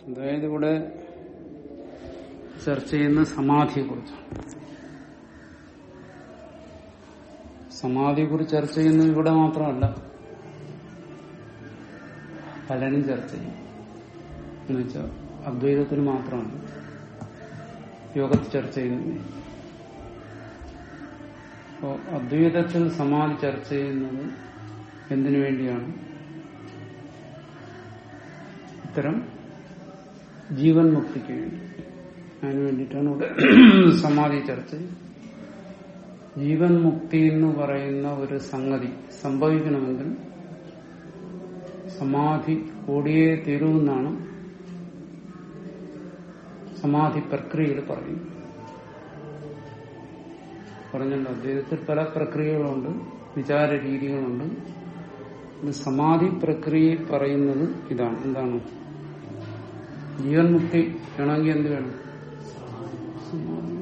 അതായത് ഇവിടെ ചർച്ച ചെയ്യുന്ന സമാധിയെ കുറിച്ചാണ് സമാധിയെ കുറിച്ച് ചർച്ച ചെയ്യുന്നത് ഇവിടെ മാത്രമല്ല പലരും ചർച്ച ചെയ്യും എന്നുവെച്ചാൽ അദ്വൈതത്തിൽ മാത്രമാണ് യോഗത്തിൽ ചർച്ച ചെയ്യുന്നത് അപ്പോ അദ്വൈതത്തിൽ സമാധി ചർച്ച ചെയ്യുന്നത് എന്തിനു വേണ്ടിയാണ് ഇത്തരം ജീവൻ മുക്തിക്ക് വേണ്ടി അതിനു വേണ്ടിയിട്ടാണ് ഇവിടെ സമാധി ചർച്ച ചെയ്യുന്നത് ജീവൻ മുക്തി എന്ന് പറയുന്ന ഒരു സംഗതി സംഭവിക്കണമെങ്കിൽ സമാധി കൂടിയേ തീരുമെന്നാണ് സമാധി പ്രക്രിയയിൽ പറയുന്നത് പറഞ്ഞല്ലോ അദ്വൈതത്തിൽ പല പ്രക്രിയകളുണ്ട് വിചാര രീതികളുണ്ട് ഇത് സമാധി പ്രക്രിയയിൽ പറയുന്നത് ഇതാണ് എന്താണ് ജീവൻ മുക്തി വേണമെങ്കിൽ എന്ത് വേണം സമാധി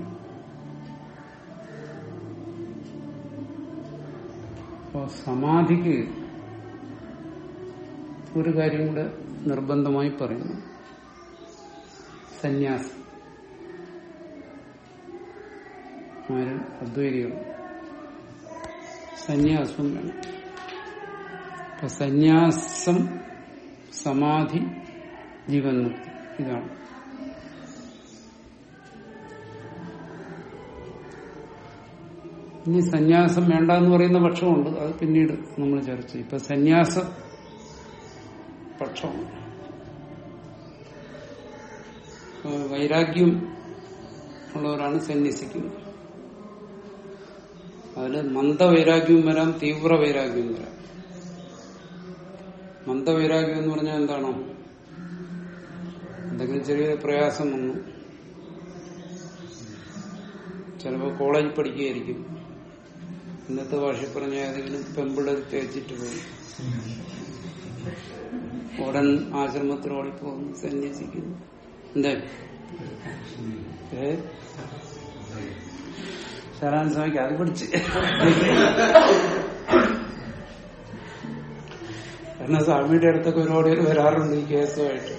അപ്പോ സമാധിക്ക് ഒരു കാര്യം കൂടെ നിർബന്ധമായി പറയുന്നു സന്യാസം ആര് അദ്വൈതികൾ സന്യാസവും വേണം അപ്പൊ സന്യാസം സമാധി ജീവൻ മുക്തി ഇതാണ് ഇനി സന്യാസം വേണ്ട എന്ന് പറയുന്ന പക്ഷമുണ്ട് അത് പിന്നീട് നമ്മൾ ചർച്ച ചെയ്യും ഇപ്പൊ സന്യാസ പക്ഷമാണ് വൈരാഗ്യം ഉള്ളവരാണ് സന്യസിക്കുന്നത് അതില് മന്ദവൈരാഗ്യവും വരാം തീവ്ര വൈരാഗ്യവും വരാം മന്ദവൈരാഗ്യം എന്ന് പറഞ്ഞാൽ എന്താണോ എന്തെങ്കിലും ചെറിയ പ്രയാസം വന്നു ചിലപ്പോൾ കോളേജിൽ പഠിക്കുകയായിരിക്കും ഇന്നത്തെ ഭാഷയിൽ പറഞ്ഞ ഏതെങ്കിലും പെമ്പിളർ തേച്ചിട്ട് പോയി ഉടൻ ആശ്രമത്തിൽ ഓടിപ്പോകുന്നു സന്യസിക്കുന്നു എന്തേ ഏ ശരാൻ സ്വാമിക്ക് അത് പിടിച്ച് കാരണം സ്വാമിയുടെ അടുത്തൊക്കെ ഒരുപാട് പേര് വരാറുണ്ട് ഈ കേസുമായിട്ട്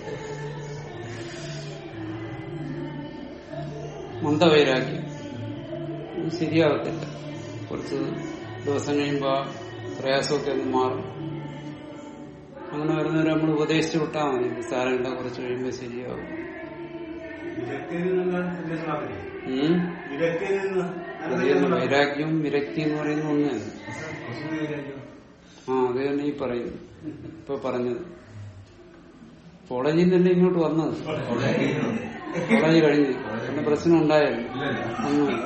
മന്ദവൈരാഗ്യം ഇത് ശരിയാവത്തില്ല കുറച്ച് ദിവസം കഴിയുമ്പോ ആ പ്രയാസമൊക്കെ ഒന്ന് മാറും അങ്ങനെ വരുന്നവരെ നമ്മൾ ഉപദേശിച്ചു വിട്ടാൽ മതി സാരമില്ല കുറച്ച് കഴിയുമ്പോൾ ശരിയാവും വിരക്തിയിൽ നിന്നാണ് സന്യാസമാകുന്നത്. ഉം. വിരക്തിയിൽ നിന്ന് അതിന് വൈരാഗ്യവും വിരക്തി എന്ന് പറയുന്ന ഒന്നല്ല അസുഖ വിരക്തി. ആ അത് തന്നെ ഈ പറയുന്നു ഇപ്പൊ പറഞ്ഞത് കോളേജിൽ നിന്നല്ലേ ഇങ്ങോട്ട് വന്നത് കോളേജ് കഴിഞ്ഞ് പിന്നെ പ്രശ്നം ഉണ്ടായാലും ഒന്നുമില്ല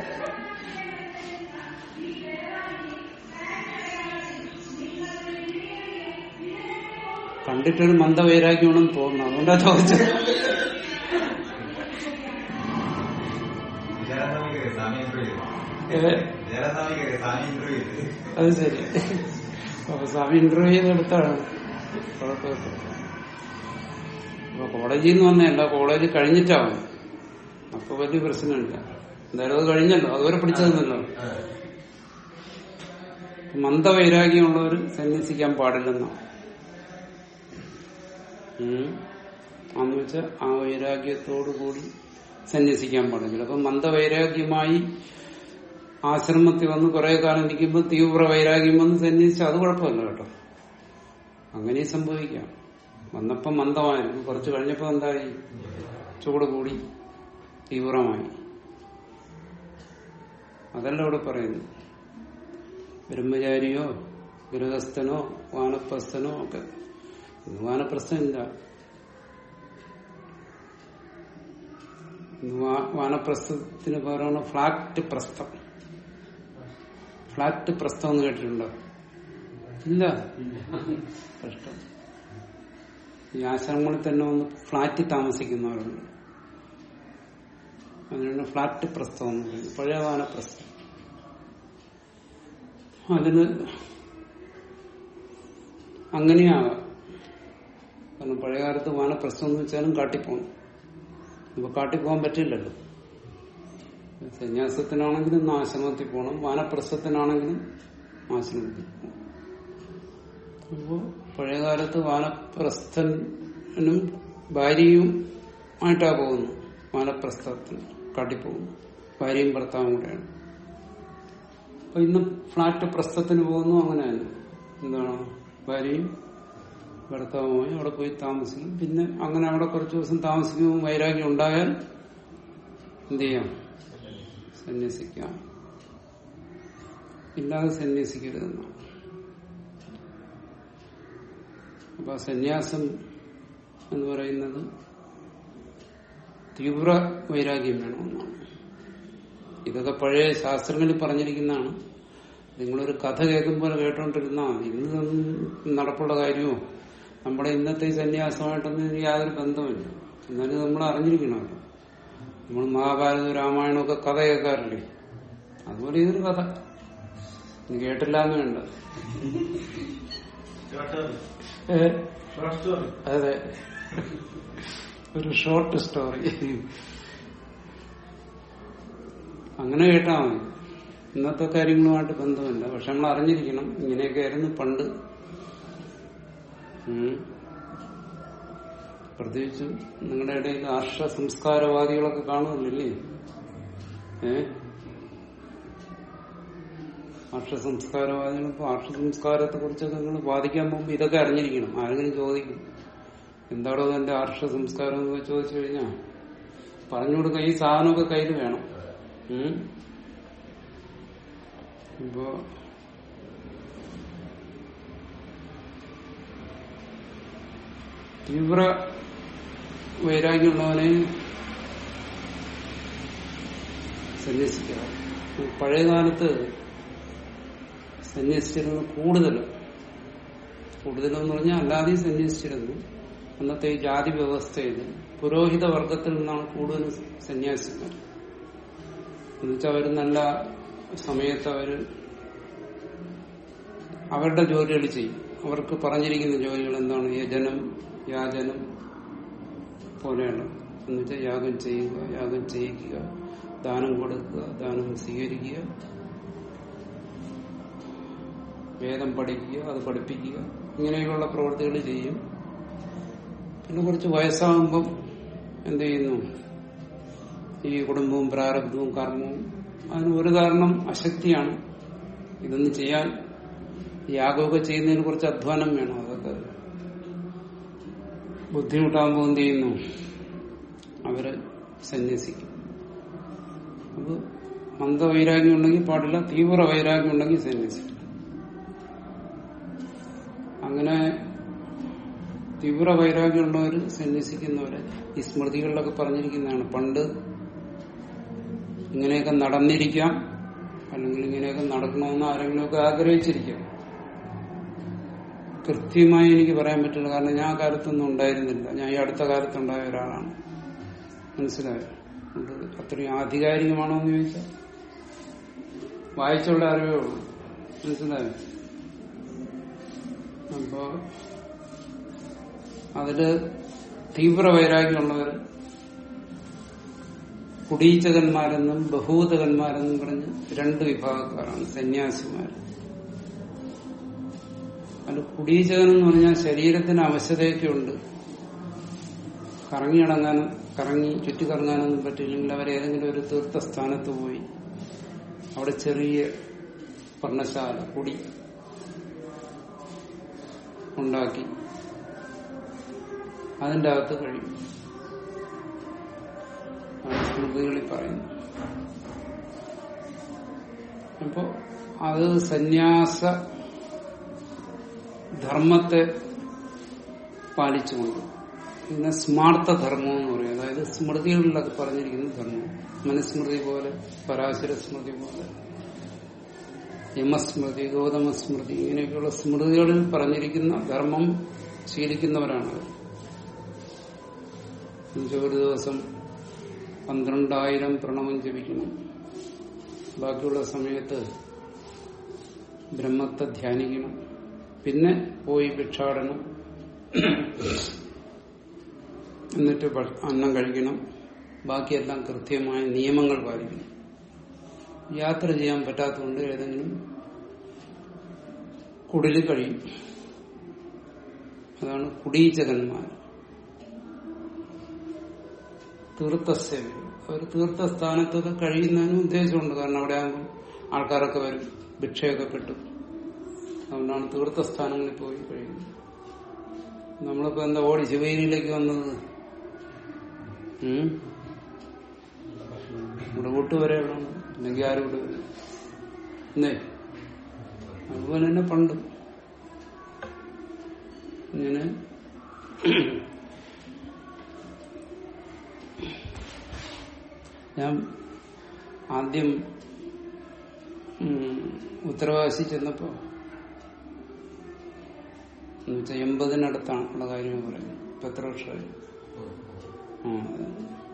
കണ്ടിട്ടൊരു മന്ദവൈരാഗ്യമാണെന്ന് തോന്നുന്നു അതുകൊണ്ടാ ചോദിച്ചത് ജയറാമിക്ക് സ്വാമി ഇന്റർവ്യൂ ചെയ്തു. ഏ, ജയറാമിക്ക് സ്വാമി ഇന്റർവ്യൂ ചെയ്തു. അത് ശരി അപ്പൊ സ്വാമി ഇന്റർവ്യൂ ചെയ്തെടുത്താണ് കുഴപ്പമില്ല അപ്പൊ കോളേജിൽ നിന്ന് വന്നതല്ല കോളേജ് കഴിഞ്ഞിട്ടാവും അപ്പൊ വലിയ പ്രശ്നമില്ല എന്തായാലും അത് കഴിഞ്ഞല്ലോ അതുവരെ പിടിച്ചതെന്നല്ലോ മന്ദവൈരാഗ്യമുള്ളവർ സന്യസിക്കാൻ പാടില്ലെന്നാണ് ഉം. അന്ന് വെച്ചാൽ ആ വൈരാഗ്യത്തോടു കൂടി സന്യസിക്കാൻ പാടില്ല അപ്പൊ മന്ദവൈരാഗ്യമായി ആശ്രമത്തിൽ വന്ന് കുറെ കാലം ഇരിക്കുമ്പോൾ തീവ്ര വൈരാഗ്യം വന്ന് സന്യസിച്ച് അത് കുഴപ്പമില്ല കേട്ടോ അങ്ങനെ സംഭവിക്കാം വന്നപ്പോ മന്ദമായിരുന്നു കുറച്ച് കഴിഞ്ഞപ്പോ എന്തായി ചൂട് കൂടി തീവ്രമായി അതല്ല ഇവിടെ പറയുന്നു ബ്രഹ്മചാരിയോ ഗൃഹസ്ഥനോ വാനപ്രസ്ഥനോ ഒക്കെ ഇന്ന് വാനപ്രസ്ഥനില്ല ഇന്ന് വാ- വാനപ്രസ്ഥത്തിന് പകരമാണ് ഫ്ലാറ്റ് പ്രസ്ഥം ഫ്ലാറ്റ് പ്രസ്ഥം എന്ന് കേട്ടിട്ടുണ്ടോ ഇല്ല കഷ്ടം ഈ ആശ്രമങ്ങളിൽ തന്നെ വന്ന് ഫ്ലാറ്റിൽ താമസിക്കുന്നവരുണ്ട് അതിനാണ് ഫ്ലാറ്റ് പ്രസ്ഥം എന്ന് പറയുന്നത് പഴയ വാനപ്രസ്ഥം അതിന് അങ്ങനെയാകാം കാരണം പഴയകാലത്ത് വാനപ്രസ്ഥം എന്ന് വെച്ചാലും കാട്ടിപ്പോണം ഇപ്പൊ കാട്ടിപ്പോകാൻ പറ്റില്ലല്ലോ സന്യാസത്തിനാണെങ്കിലും ആശ്രമത്തിൽ പോകണം വാനപ്രസ്ഥത്തിനാണെങ്കിലും ആശ്രമത്തിൽ പോകണം അപ്പോ പഴയകാലത്ത് വാനപ്രസ്ഥനും ഭാര്യയും ആയിട്ടാ പോകുന്നു വാനപ്രസ്ഥത്തിന് കാട്ടിപ്പോകുന്നു ഭാര്യയും ഭർത്താവും കൂടെയാണ് അപ്പൊ ഇന്ന് ഫ്ലാറ്റ് പ്രസ്ഥത്തിന് പോകുന്നു അങ്ങനെ തന്നെ എന്താണ് ഭാര്യയും ഭർത്താവുമായി അവിടെ പോയി താമസിക്കും പിന്നെ അങ്ങനെ അവിടെ കുറച്ച് ദിവസം താമസിക്കുമ്പോൾ വൈരാഗ്യം ഉണ്ടായാൽ എന്ത് ചെയ്യാം സന്യസിക്കാം ഇല്ലാതെ സന്യസിക്കരുതെന്നാണ് അപ്പൊ ആ സന്യാസം എന്ന് പറയുന്നത് തീവ്ര വൈരാഗ്യം വേണമെന്നാണ് ഇതൊക്കെ പഴയ ശാസ്ത്രങ്ങളിൽ പറഞ്ഞിരിക്കുന്നതാണ് നിങ്ങളൊരു കഥ കേൾക്കുമ്പോൾ കേട്ടോണ്ടിരുന്നാ ഇന്ന് ഇതൊന്നും നടപ്പുള്ള കാര്യമോ നമ്മുടെ ഇന്നത്തെ ഈ സന്യാസമായിട്ടൊന്നും ഇതിന് യാതൊരു ബന്ധമില്ല എന്നാലും നമ്മൾ അറിഞ്ഞിരിക്കണമല്ലോ നമ്മൾ മഹാഭാരതവും രാമായണമൊക്കെ കഥ കേൾക്കാറില്ലേ അതുപോലെ ഇതൊരു കഥ ഇത് കേട്ടില്ല എന്ന് വേണ്ട ഏ? അതെ ഒരു ഷോർട്ട് സ്റ്റോറി അങ്ങനെ കേട്ടാ മതി ഇന്നത്തെ കാര്യങ്ങളുമായിട്ട് ബന്ധമില്ല പക്ഷെ നമ്മൾ അറിഞ്ഞിരിക്കണം ഇങ്ങനെയൊക്കെ ആയിരുന്നു പണ്ട് ഉം. പ്രത്യേകിച്ചും നിങ്ങളുടെ ഇടയിൽ ആർഷ സംസ്കാരവാദികളൊക്കെ കാണുന്നില്ലേ ഏ ആർഷ സംസ്കാരവാദികൾ ഇപ്പൊ ആർഷ സംസ്കാരത്തെ കുറിച്ചൊക്കെ നിങ്ങൾ വാദിക്കാൻ പോകുമ്പോൾ ഇതൊക്കെ അറിഞ്ഞിരിക്കണം ആരെങ്കിലും ചോദിക്കും എന്താണോ എന്റെ ആർഷ സംസ്കാരം എന്ന് ചോദിച്ചു കഴിഞ്ഞാൽ പറഞ്ഞു കൊടുക്കുക ഈ സാധനമൊക്കെ കയ്യിൽ വേണം ഉം. ഇപ്പോ തീവ്ര വൈരാഗ്യമുള്ളവനെ സന്യസിക്കുക പഴയ കാലത്ത് സന്യസിച്ചിരുന്ന കൂടുതൽ കൂടുതലെന്ന് പറഞ്ഞാൽ അല്ലാതെയും സന്യസിച്ചിരുന്നു അന്നത്തെ ഈ ജാതി വ്യവസ്ഥയിൽ പുരോഹിത വർഗത്തിൽ നിന്നാണ് കൂടുതൽ സന്യാസിമാർ എന്നുവെച്ചാൽ അവർ നല്ല സമയത്ത് അവര് അവരുടെ ജോലികൾ ചെയ്യും അവർക്ക് പറഞ്ഞിരിക്കുന്ന ജോലികൾ എന്താണ് യജനം യാചനം പോലെയാണ് എന്നുവെച്ചാൽ യാഗം ചെയ്യുക യാഗം ചെയ്യിക്കുക ദാനം കൊടുക്കുക ദാനം സ്വീകരിക്കുക വേദം പഠിക്കുക അത് പഠിപ്പിക്കുക ഇങ്ങനെയൊക്കെയുള്ള പ്രവൃത്തികൾ ചെയ്യും പിന്നെ കുറച്ച് വയസ്സാകുമ്പം എന്ത് ചെയ്യുന്നു ഈ കുടുംബവും പ്രാരബ്ധവും കർമ്മവും അതിന് ഒരു കാരണം അശക്തിയാണ് ഇതൊന്നും ചെയ്യാൻ യാഗമൊക്കെ ചെയ്യുന്നതിന് കുറച്ച് അധ്വാനം വേണം അതൊക്കെ ബുദ്ധിമുട്ടാകുമ്പോൾ എന്ത് ചെയ്യുന്നു അവര് സന്യസിക്കും അത് മന്ദവൈരാഗ്യം ഉണ്ടെങ്കിൽ പാടില്ല തീവ്ര വൈരാഗ്യം ഉണ്ടെങ്കിൽ സന്യസിക്കും അങ്ങനെ തീവ്ര വൈരാഗ്യമുള്ളവർ സന്യസിക്കുന്നവര് ഈ സ്മൃതികളിലൊക്കെ പറഞ്ഞിരിക്കുന്നതാണ് പണ്ട് ഇങ്ങനെയൊക്കെ നടന്നിരിക്കാം അല്ലെങ്കിൽ ഇങ്ങനെയൊക്കെ നടക്കണമെന്ന് ആരെങ്കിലുമൊക്കെ ആഗ്രഹിച്ചിരിക്കാം കൃത്യമായി എനിക്ക് പറയാൻ പറ്റില്ല കാരണം ഞാൻ ആ കാലത്തൊന്നും ഉണ്ടായിരുന്നില്ല ഞാൻ ഈ അടുത്ത കാലത്തുണ്ടായ ഒരാളാണ് മനസ്സിലായോ അതുകൊണ്ട് അത്രയും ആധികാരികമാണോ എന്ന് ചോദിച്ചാൽ വായിച്ചുള്ള അറിവേ ഉള്ളൂ മനസ്സിലായോ അപ്പോ അതില് തീവ്ര വൈരാഗ്യമുള്ളവർ കുടീചകന്മാരെന്നും ബഹൂതകന്മാരെന്നും പറഞ്ഞ് രണ്ട് വിഭാഗക്കാരാണ് സന്യാസിമാർ അത് കുടീചകൻ എന്ന് പറഞ്ഞാൽ ശരീരത്തിന് അവശതയൊക്കെ ഉണ്ട് കറങ്ങി അടങ്ങാനും കറങ്ങി ചുറ്റിക്കറങ്ങാനൊന്നും പറ്റില്ലെങ്കിൽ അവരേതെങ്കിലും ഒരു തീർത്ഥ സ്ഥാനത്ത് പോയി അവിടെ ചെറിയ പർണശാല കുടി ഉണ്ടാക്കി അതിന്റെ അകത്ത് കഴിയും ആണ് സ്മൃതികളിൽ പറയുന്നു അപ്പോ അത് സന്യാസ ധർമ്മത്തെ പാലിച്ചുകൊണ്ട് പിന്നെ സ്മാർത്ഥ ധർമ്മം എന്ന് പറയും അതായത് സ്മൃതികളിലൊക്കെ പറഞ്ഞിരിക്കുന്ന ധർമ്മം മനുസ്മൃതി പോലെ പരാശര സ്മൃതി പോലെ യമസ്മൃതി ഗൗതമസ്മൃതി ഇങ്ങനെയൊക്കെയുള്ള സ്മൃതികളിൽ പറഞ്ഞിരിക്കുന്ന ധർമ്മം ശീലിക്കുന്നവരാണ് അവർ. എന്നുവെച്ചാൽ ഒരു ദിവസം പന്ത്രണ്ടായിരം പ്രണവം ജപിക്കണം ബാക്കിയുള്ള സമയത്ത് ബ്രഹ്മത്തെ ധ്യാനിക്കണം പിന്നെ പോയി ഭിക്ഷാടനം എന്നിട്ട് ഭ- അന്നം കഴിക്കണം ബാക്കിയെല്ലാം കൃത്യമായ നിയമങ്ങൾ പാലിക്കണം യാത്ര ചെയ്യാൻ പറ്റാത്തതുകൊണ്ട് ഏതെങ്കിലും കുടില് കഴിയും അതാണ് കുടീചകന്മാർ തീർത്ഥസേവി അവർ തീർത്ഥസ്ഥാനത്തൊക്കെ കഴിയുന്നതിന് ഉദ്ദേശമുണ്ട് കാരണം അവിടെ ആകുമ്പോൾ ആൾക്കാരൊക്കെ വരും ഭിക്ഷയൊക്കെ കിട്ടും അതുകൊണ്ടാണ് തീർത്ഥസ്ഥാനങ്ങളിൽ പോയി കഴിയുന്നത് നമ്മളിപ്പോ എന്താ ഓടി ശിവേരിയിലേക്ക് വന്നത് ഉം? ഇവിടെ കൂട്ടുവരെ വേണം അല്ലെങ്കിൽ ആരും ഇവിടെ വരും എന്നേ അതുപോലെ തന്നെ പണ്ട് ഇങ്ങനെ ഞാൻ ആദ്യം ഉം, ഉത്തരവാസി ചെന്നപ്പോ എന്നുവെച്ചാൽ എൺപതിനടുത്താണ് ഉള്ള കാര്യം പറയുന്നത് ഇപ്പൊ എത്ര വർഷമായി ആ അതെ.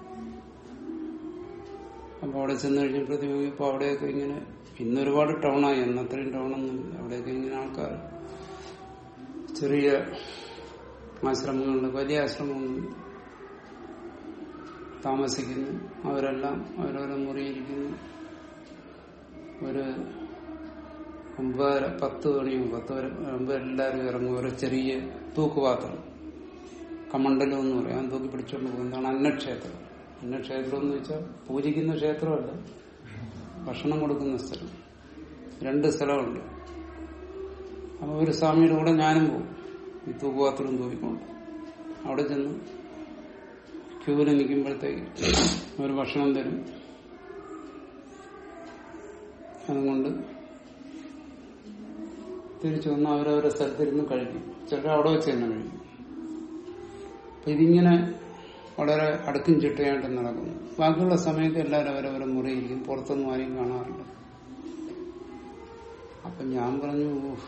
അപ്പൊ അവിടെ ചെന്ന് കഴിഞ്ഞപ്പോഴത്തേക്ക് ഇപ്പൊ അവിടെയൊക്കെ ഇങ്ങനെ ഇന്ന് ഒരുപാട് ടൗണായി അന്ന് അത്രയും ടൗണൊന്നും ഇല്ല. അവിടെയൊക്കെ ഇങ്ങനെ ആൾക്കാർ ചെറിയ ആശ്രമങ്ങളുണ്ട് വലിയ ആശ്രമമൊന്നും താമസിക്കുന്നു അവരെല്ലാം അവരവരെ മുറിയിരിക്കുന്നു ഒരു ഒമ്പതര പത്ത് മണിയോ പത്ത് വരെ ആകുമ്പോൾ എല്ലാവരും ഇറങ്ങും ഓരോ ചെറിയ തൂക്കുപാത്രം കമണ്ടലം എന്ന് പറയാം അത് തൂക്കി പിടിച്ചുകൊണ്ട് പോകുന്നതാണ് അന്നക്ഷേത്രം അന്നക്ഷേത്രം എന്ന് വെച്ചാൽ പൂജിക്കുന്ന ക്ഷേത്രമല്ല ഭക്ഷണം കൊടുക്കുന്ന സ്ഥലം രണ്ട് സ്ഥലമുണ്ട് അപ്പൊ ഒരു സ്വാമിയുടെ കൂടെ ഞാനും പോകും ഈ തൂക്കുപാത്രം തൂക്കിക്കൊണ്ട് അവിടെ ചെന്ന് ക്യൂവിൽ നിൽക്കുമ്പോഴത്തേക്ക് ഒരു ഭക്ഷണം തരും അതുകൊണ്ട് തിരിച്ചു വന്ന് അവരവരുടെ സ്ഥലത്തിരുന്ന് കഴിക്കും ചിലർ അവിടെ വെച്ച് തന്നെ കഴിക്കും അപ്പൊ ഇതിങ്ങനെ വളരെ അടുക്കും ചിട്ടയായിട്ട് നടക്കുന്നു ബാക്കിയുള്ള സമയത്ത് എല്ലാവരും അവരവരെ മുറിയിരിക്കും പുറത്തൊന്നും ആരെയും കാണാറില്ല അപ്പൊ ഞാൻ പറഞ്ഞു "ഊഹ്,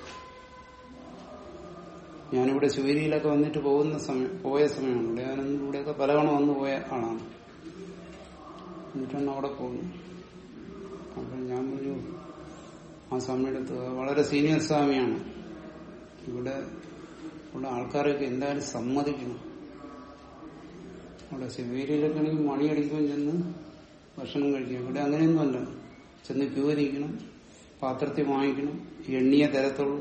ഞാനിവിടെ ശിവരിയിലൊക്കെ വന്നിട്ട് പോകുന്ന സമയം പോയ സമയമാണ് ഇവിടെ ഞാനൊന്നും ഇവിടെയൊക്കെ പലതവണ വന്നു പോയ ആളാണ് എന്നിട്ടാണ് അവിടെ പോകുന്നത് അപ്പൊ ഞാൻ പറഞ്ഞു ആ സമയത്ത് വളരെ സീനിയർ സ്വാമിയാണ് ഇവിടെ ഇവിടെ ആൾക്കാരൊക്കെ എന്തായാലും സമ്മതിക്കണം അവിടെ ശിവേരിയിലൊക്കെ ആണെങ്കിൽ മണിയടിക്കുമ്പോൾ ചെന്ന് ഭക്ഷണം കഴിക്കും ഇവിടെ അങ്ങനെയൊന്നും അല്ല ചെന്ന് ക്യൂ ഇരിക്കണം പാത്രത്തിൽ വാങ്ങിക്കണം എണ്ണിയ തരത്തുള്ളൂ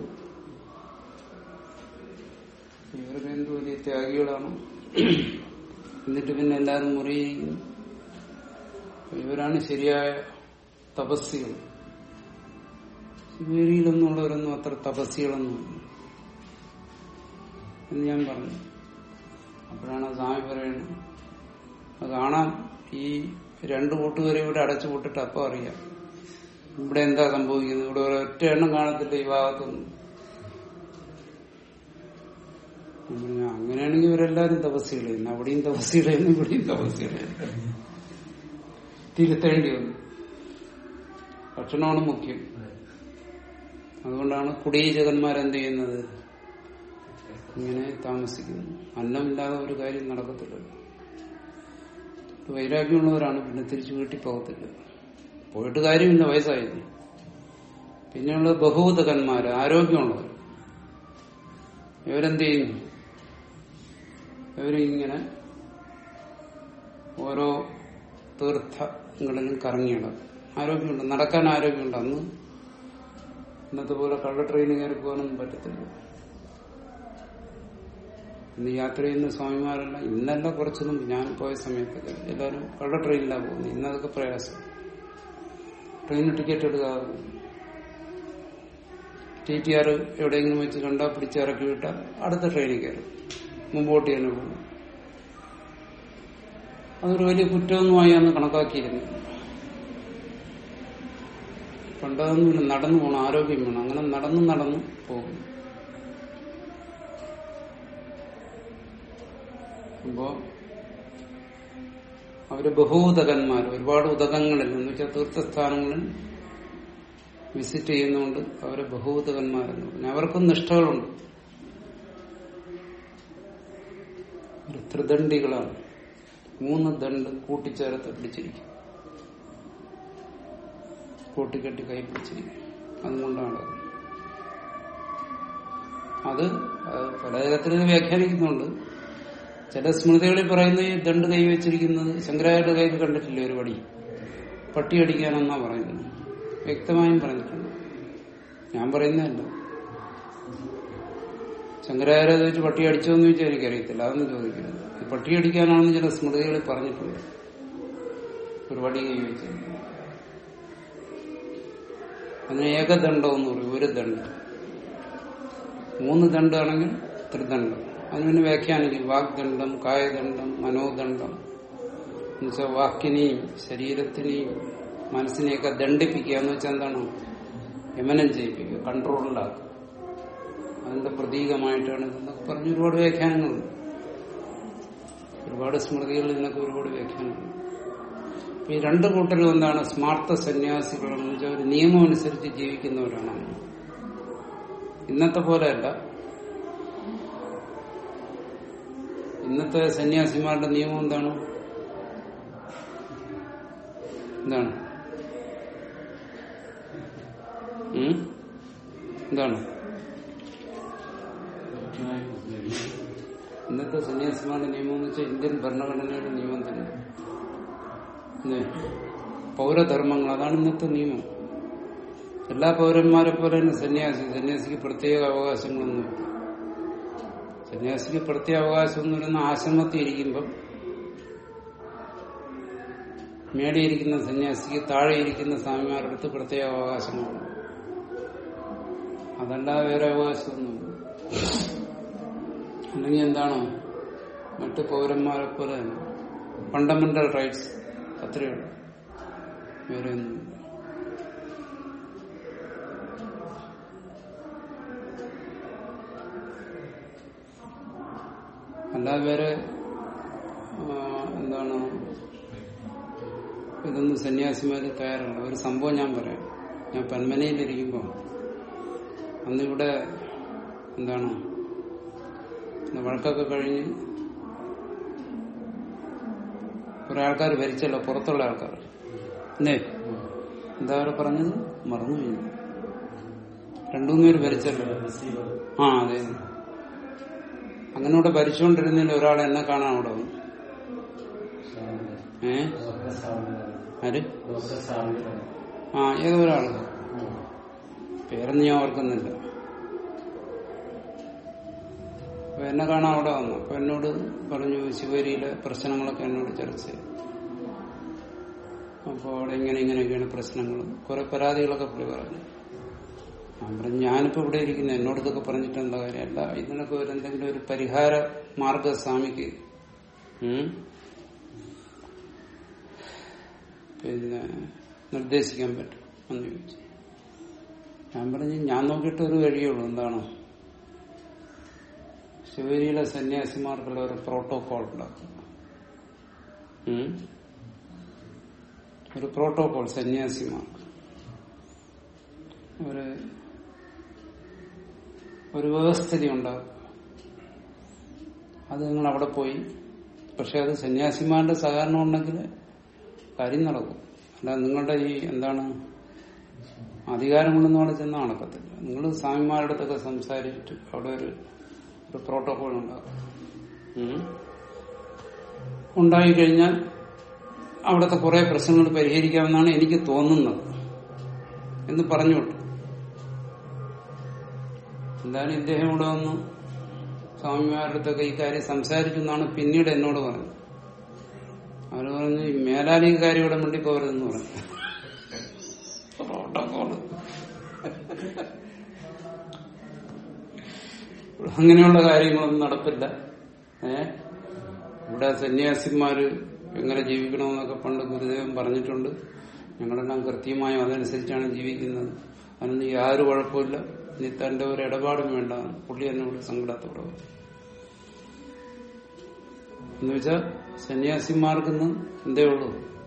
ഇവരൊക്കെ എന്ത് വലിയ ത്യാഗികളാണ് എന്നിട്ട് പിന്നെ എല്ലാവരും മുറിയിരിക്കുന്നു ഇവരാണ് ശരിയായ തപസ്സികൾ ശിവേരിയിലൊന്നുള്ളവരൊന്നും അത്ര തപസ്സികളൊന്നും എന്ന് ഞാൻ പറഞ്ഞു അപ്പോഴാണ് സ്വാമി പറയുന്നത് അത് കാണാം ഈ രണ്ടു കൂട്ടുകാരെ ഇവിടെ അടച്ചു പൂട്ടിട്ട് അപ്പം അറിയാം ഇവിടെ എന്താ സംഭവിക്കുന്നത് ഇവിടെ ഒരൊറ്റ എണ്ണം കാണത്തില്ല ഈ ഭാഗത്തൊന്നും ഞാൻ പറഞ്ഞു, അങ്ങനെയാണെങ്കിൽ ഇവരെല്ലാരും തപസ്സികളായിരുന്നു അവിടെയും തപസ്സികളായിരുന്നു ഇവിടെയും തപസ്സികളായിരുന്നു തിരുത്തേണ്ടി വന്നു ഭക്ഷണമാണ് മുഖ്യം അതുകൊണ്ടാണ് കുടീചകന്മാരെന്ത് ചെയ്യുന്നത് ഇങ്ങനെ താമസിക്കുന്നു അന്നമില്ലാതെ ഒരു കാര്യം നടക്കത്തില്ലല്ലോ വൈരാഗ്യമുള്ളവരാണ് പിന്നെ തിരിച്ചു വീട്ടിൽ പോകത്തില്ല പോയിട്ട് കാര്യമില്ല വയസ്സായില്ലേ പിന്നെയുള്ള ബഹുതകന്മാര് ആരോഗ്യമുള്ളവർ ഇവരെന്ത് ചെയ്യുന്നു ഇവരിങ്ങനെ ഓരോ തീർത്ഥങ്ങളിലും കറങ്ങിയിടും ആരോഗ്യമുണ്ട് നടക്കാൻ ആരോഗ്യമുണ്ട് അന്ന് ഇന്നത്തെ പോലെ കള്ള ട്രെയിൻ കയറി പോകാനൊന്നും പറ്റത്തില്ല ഇന്ന് യാത്ര ചെയ്യുന്ന സ്വാമിമാരെല്ലാം ഇന്നല്ല കുറച്ചു മുമ്പ് ഞാൻ പോയ സമയത്തൊക്കെ എല്ലാവരും കള്ള ട്രെയിനിലാണ് പോകുന്നത് ഇന്നതൊക്കെ പ്രയാസം ട്രെയിൻ ടിക്കറ്റ് എടുക്കാതെ ടി ടി ആർ എവിടെയെങ്കിലും വെച്ച് കണ്ടാൽ പിടിച്ചിറക്കി വിട്ടാൽ അടുത്ത ട്രെയിനിൽ കയറും മുമ്പോട്ട് തന്നെ പോകും അതൊരു വലിയ കുറ്റമൊന്നുമായി അന്ന് കണക്കാക്കിയിരുന്നു പണ്ടതൊന്നുമില്ല നടന്നു പോകണം ആരോഗ്യം വേണം അങ്ങനെ നടന്നു നടന്നു പോകും അപ്പോ അവര് ബഹുദകന്മാർ ഒരുപാട് ഉദകങ്ങളിൽ എന്ന് വെച്ചാൽ തീർത്ഥസ്ഥാനങ്ങളിൽ വിസിറ്റ് ചെയ്യുന്നതുകൊണ്ട് അവരെ ബഹുദകന്മാരെന്ന് പറഞ്ഞു അവർക്കും നിഷ്ഠകളുണ്ട് ഒരു ത്രിദണ്ഡികളാണ് മൂന്ന് ദണ്ട് കൂട്ടിച്ചേർത്ത് പിടിച്ചിരിക്കും കൂട്ടിക്കെട്ടി കൈ പിടിച്ചിരിക്കും അതുകൊണ്ടാണ് അത് അത് പലതരത്തിൽ ഇത് വ്യാഖ്യാനിക്കുന്നുണ്ട് ചില സ്മൃതികളിൽ പറയുന്ന ഈ ദണ്ട് കൈ വെച്ചിരിക്കുന്നത് ശങ്കരാചാര്യ കൈ കണ്ടിട്ടില്ലേ ഒരു പടി പട്ടി അടിക്കാനെന്നാ പറയുന്നത് വ്യക്തമായും പറഞ്ഞിട്ടുണ്ട് ഞാൻ പറയുന്നതല്ല ശങ്കരാചാര്യ വെച്ച് പട്ടി അടിച്ചോ എന്ന് ചോദിച്ചാൽ എനിക്കറിയത്തില്ല അതൊന്നും ചോദിക്കരുത് ഈ പട്ടി അടിക്കാനാണെന്ന് ചില സ്മൃതികളിൽ പറഞ്ഞിട്ടുണ്ട് ഒരു വടി കൈ വെച്ചിരിക്കുന്നു അതിന് ഏകദണ്ഡം എന്ന് പറയും ഒരു ദണ്ഡം മൂന്ന് ദണ്ഡമാണെങ്കിൽ ത്രിദണ്ഡം അതിന് പിന്നെ വ്യാഖ്യാനിക്കും വാഗ്ദണ്ഡം കായദണ്ഡം മനോദണ്ഡം എന്നുവെച്ചാൽ വാക്കിനെയും ശരീരത്തിനെയും മനസ്സിനെയൊക്കെ ദണ്ഡിപ്പിക്കുക എന്ന് വെച്ചാൽ എന്താണ് യമനം ചെയ്യിപ്പിക്കുക കൺട്രോളിലാക്കുക അതിന്റെ പ്രതീകമായിട്ടാണ് ഇതെന്നൊക്കെ പറഞ്ഞ് ഒരുപാട് വ്യാഖ്യാനങ്ങളുണ്ട് ഒരുപാട് സ്മൃതികളിൽ നിന്നൊക്കെ ഒരുപാട് വ്യാഖ്യാനങ്ങളുണ്ട് അപ്പൊ ഈ രണ്ട് കൂട്ടരും എന്താണ് സ്മാർത്ഥ സന്യാസികളെന്ന് വെച്ചാൽ ഒരു നിയമം അനുസരിച്ച് ജീവിക്കുന്നവരാണ് ഇന്നത്തെ പോലെയല്ല ഇന്നത്തെ സന്യാസിമാരുടെ നിയമം എന്താണ് എന്താണ് ഉം? എന്താണ് ഇന്നത്തെ സന്യാസിമാരുടെ നിയമം എന്ന് വെച്ചാൽ ഇന്ത്യൻ ഭരണഘടനയുടെ നിയമം തന്നെ ഇല്ലേ? പൗരധർമ്മങ്ങൾ അതാണ് ഇന്നത്തെ നിയമം എല്ലാ പൗരന്മാരെ പോലെ തന്നെ സന്യാസി സന്യാസിക്ക് പ്രത്യേക അവകാശങ്ങളൊന്നുമില്ല സന്യാസിക്ക് പ്രത്യേക അവകാശം എന്ന് പറയുന്ന ആശ്രമത്തിൽ ഇരിക്കുമ്പം മേടിയിരിക്കുന്ന സന്യാസിക്ക് താഴെ ഇരിക്കുന്ന സ്വാമിമാരുടെ അടുത്ത് പ്രത്യേക അവകാശങ്ങളുണ്ട് അതല്ലാതെ വേറെ അവകാശമൊന്നുമില്ല അല്ലെങ്കിൽ എന്താണ് മറ്റു പൗരന്മാരെ പോലെ തന്നെ ഫണ്ടമെന്റൽ റൈറ്റ്സ് അത്രയേ ഉള്ളൂ വേറെ ഒന്നുമില്ല അല്ലാതെ വേറെ ആ, എന്താണ് ഇതൊന്നും സന്യാസിമാര് കയറില്ല ഒരു സംഭവം ഞാൻ പറയാം ഞാൻ പന്മനയിലിരിക്കുമ്പോൾ അന്നിവിടെ എന്താണ് ഇന്ന് വഴക്കൊക്കെ കഴിഞ്ഞ് കുറെ ആൾക്കാർ ഭരിച്ചല്ലോ പുറത്തുള്ള ആൾക്കാർ എന്തേ എന്താ അവരെ പറഞ്ഞത് മറന്നു കഴിഞ്ഞു രണ്ടുമൂന്ന് പേര് ഭരിച്ചല്ലോ ആ അതെ അങ്ങനെ ഇവിടെ ഭരിച്ചുകൊണ്ടിരുന്നതിൽ ഒരാൾ എന്നെ കാണാൻ അവിടെ വന്നു ഏ ആര് ആ ഏതോ ഒരാള് പേരൊന്നും ഞാൻ ഓർക്കുന്നില്ല അപ്പൊ എന്നെ കാണാൻ അവിടെ വന്നു അപ്പൊ എന്നോട് പറഞ്ഞു ശിവരിയിലെ പ്രശ്നങ്ങളൊക്കെ എന്നോട് ചർച്ച ചെയ്തു അപ്പൊ അവിടെ ഇങ്ങനെ ഇങ്ങനെയൊക്കെയാണ് പ്രശ്നങ്ങൾ കുറെ പരാതികളൊക്കെ പുള്ളി പറഞ്ഞു ഞാൻ പറഞ്ഞു ഞാനിപ്പോ ഇവിടെ ഇരിക്കുന്നു എന്നോട് ഇതൊക്കെ പറഞ്ഞിട്ട് എന്താ കാര്യമല്ല ഇതിനൊക്കെ ഒരു എന്തെങ്കിലും ഒരു പരിഹാര മാർഗ സ്വാമിക്ക് ഉം, പിന്നെ നിർദ്ദേശിക്കാൻ പറ്റും എന്ന് ചോദിച്ചു ഞാൻ പറഞ്ഞു ഞാൻ നോക്കിയിട്ട് ഒരു വഴിയുള്ളൂ എന്താണ് ശിവരിയിലെ സന്യാസിമാർക്കുള്ള ഒരു പ്രോട്ടോകോൾ ഉണ്ടാക്കുക ഉം? ഒരു പ്രോട്ടോകോൾ സന്യാസിമാർക്ക് ഒരു ഒരു വ്യവസ്ഥിതി ഉണ്ടാകും അത് നിങ്ങൾ അവിടെ പോയി പക്ഷെ അത് സന്യാസിമാരുടെ സഹകരണം ഉണ്ടെങ്കിൽ കാര്യം നടക്കും അല്ല നിങ്ങളുടെ ഈ എന്താണ് അധികാരം കൊണ്ടൊന്നും അവിടെ ചെന്നാൽ നടക്കത്തില്ല നിങ്ങൾ സ്വാമിമാരുടെ അടുത്തൊക്കെ സംസാരിച്ചിട്ട് അവിടെ ഒരു ഒരു പ്രോട്ടോകോൾ ഉണ്ടാകും ഉം. ഉണ്ടായിക്കഴിഞ്ഞാൽ അവിടുത്തെ കുറെ പ്രശ്നങ്ങൾ പരിഹരിക്കാമെന്നാണ് എനിക്ക് തോന്നുന്നത് എന്ന് പറഞ്ഞു വിട്ടു എന്തായാലും ഇദ്ദേഹം ഇവിടെ വന്നു സ്വാമിമാരുടെ അടുത്തൊക്കെ ഈ കാര്യം സംസാരിച്ചു എന്നാണ് പിന്നീട് എന്നോട് പറഞ്ഞത് അവര് പറഞ്ഞു "ഈ മേലാലി ഈ കാര്യം ഇവിടെ മിണ്ടി പോകരുതെന്ന് പറഞ്ഞു പ്രോട്ടോകോള് അങ്ങനെയുള്ള കാര്യങ്ങളൊന്നും നടപ്പില്ല ഏ ഇവിടെ സന്യാസിമാര് എങ്ങനെ ജീവിക്കണമെന്നൊക്കെ പണ്ട് ഗുരുദേവൻ പറഞ്ഞിട്ടുണ്ട് ഞങ്ങളെല്ലാം കൃത്യമായും അതനുസരിച്ചാണ് ജീവിക്കുന്നത് അതിനൊന്നും യാതൊരു കുഴപ്പമില്ല ഇനി തന്റെ ഒരു ഇടപാടും വേണ്ട പുള്ളി എന്നോട് സങ്കടത്തോടെ പറഞ്ഞു. എന്ന് വെച്ചാൽ സന്യാസിമാർക്കിന്ന് എന്തേ ഉള്ളൂ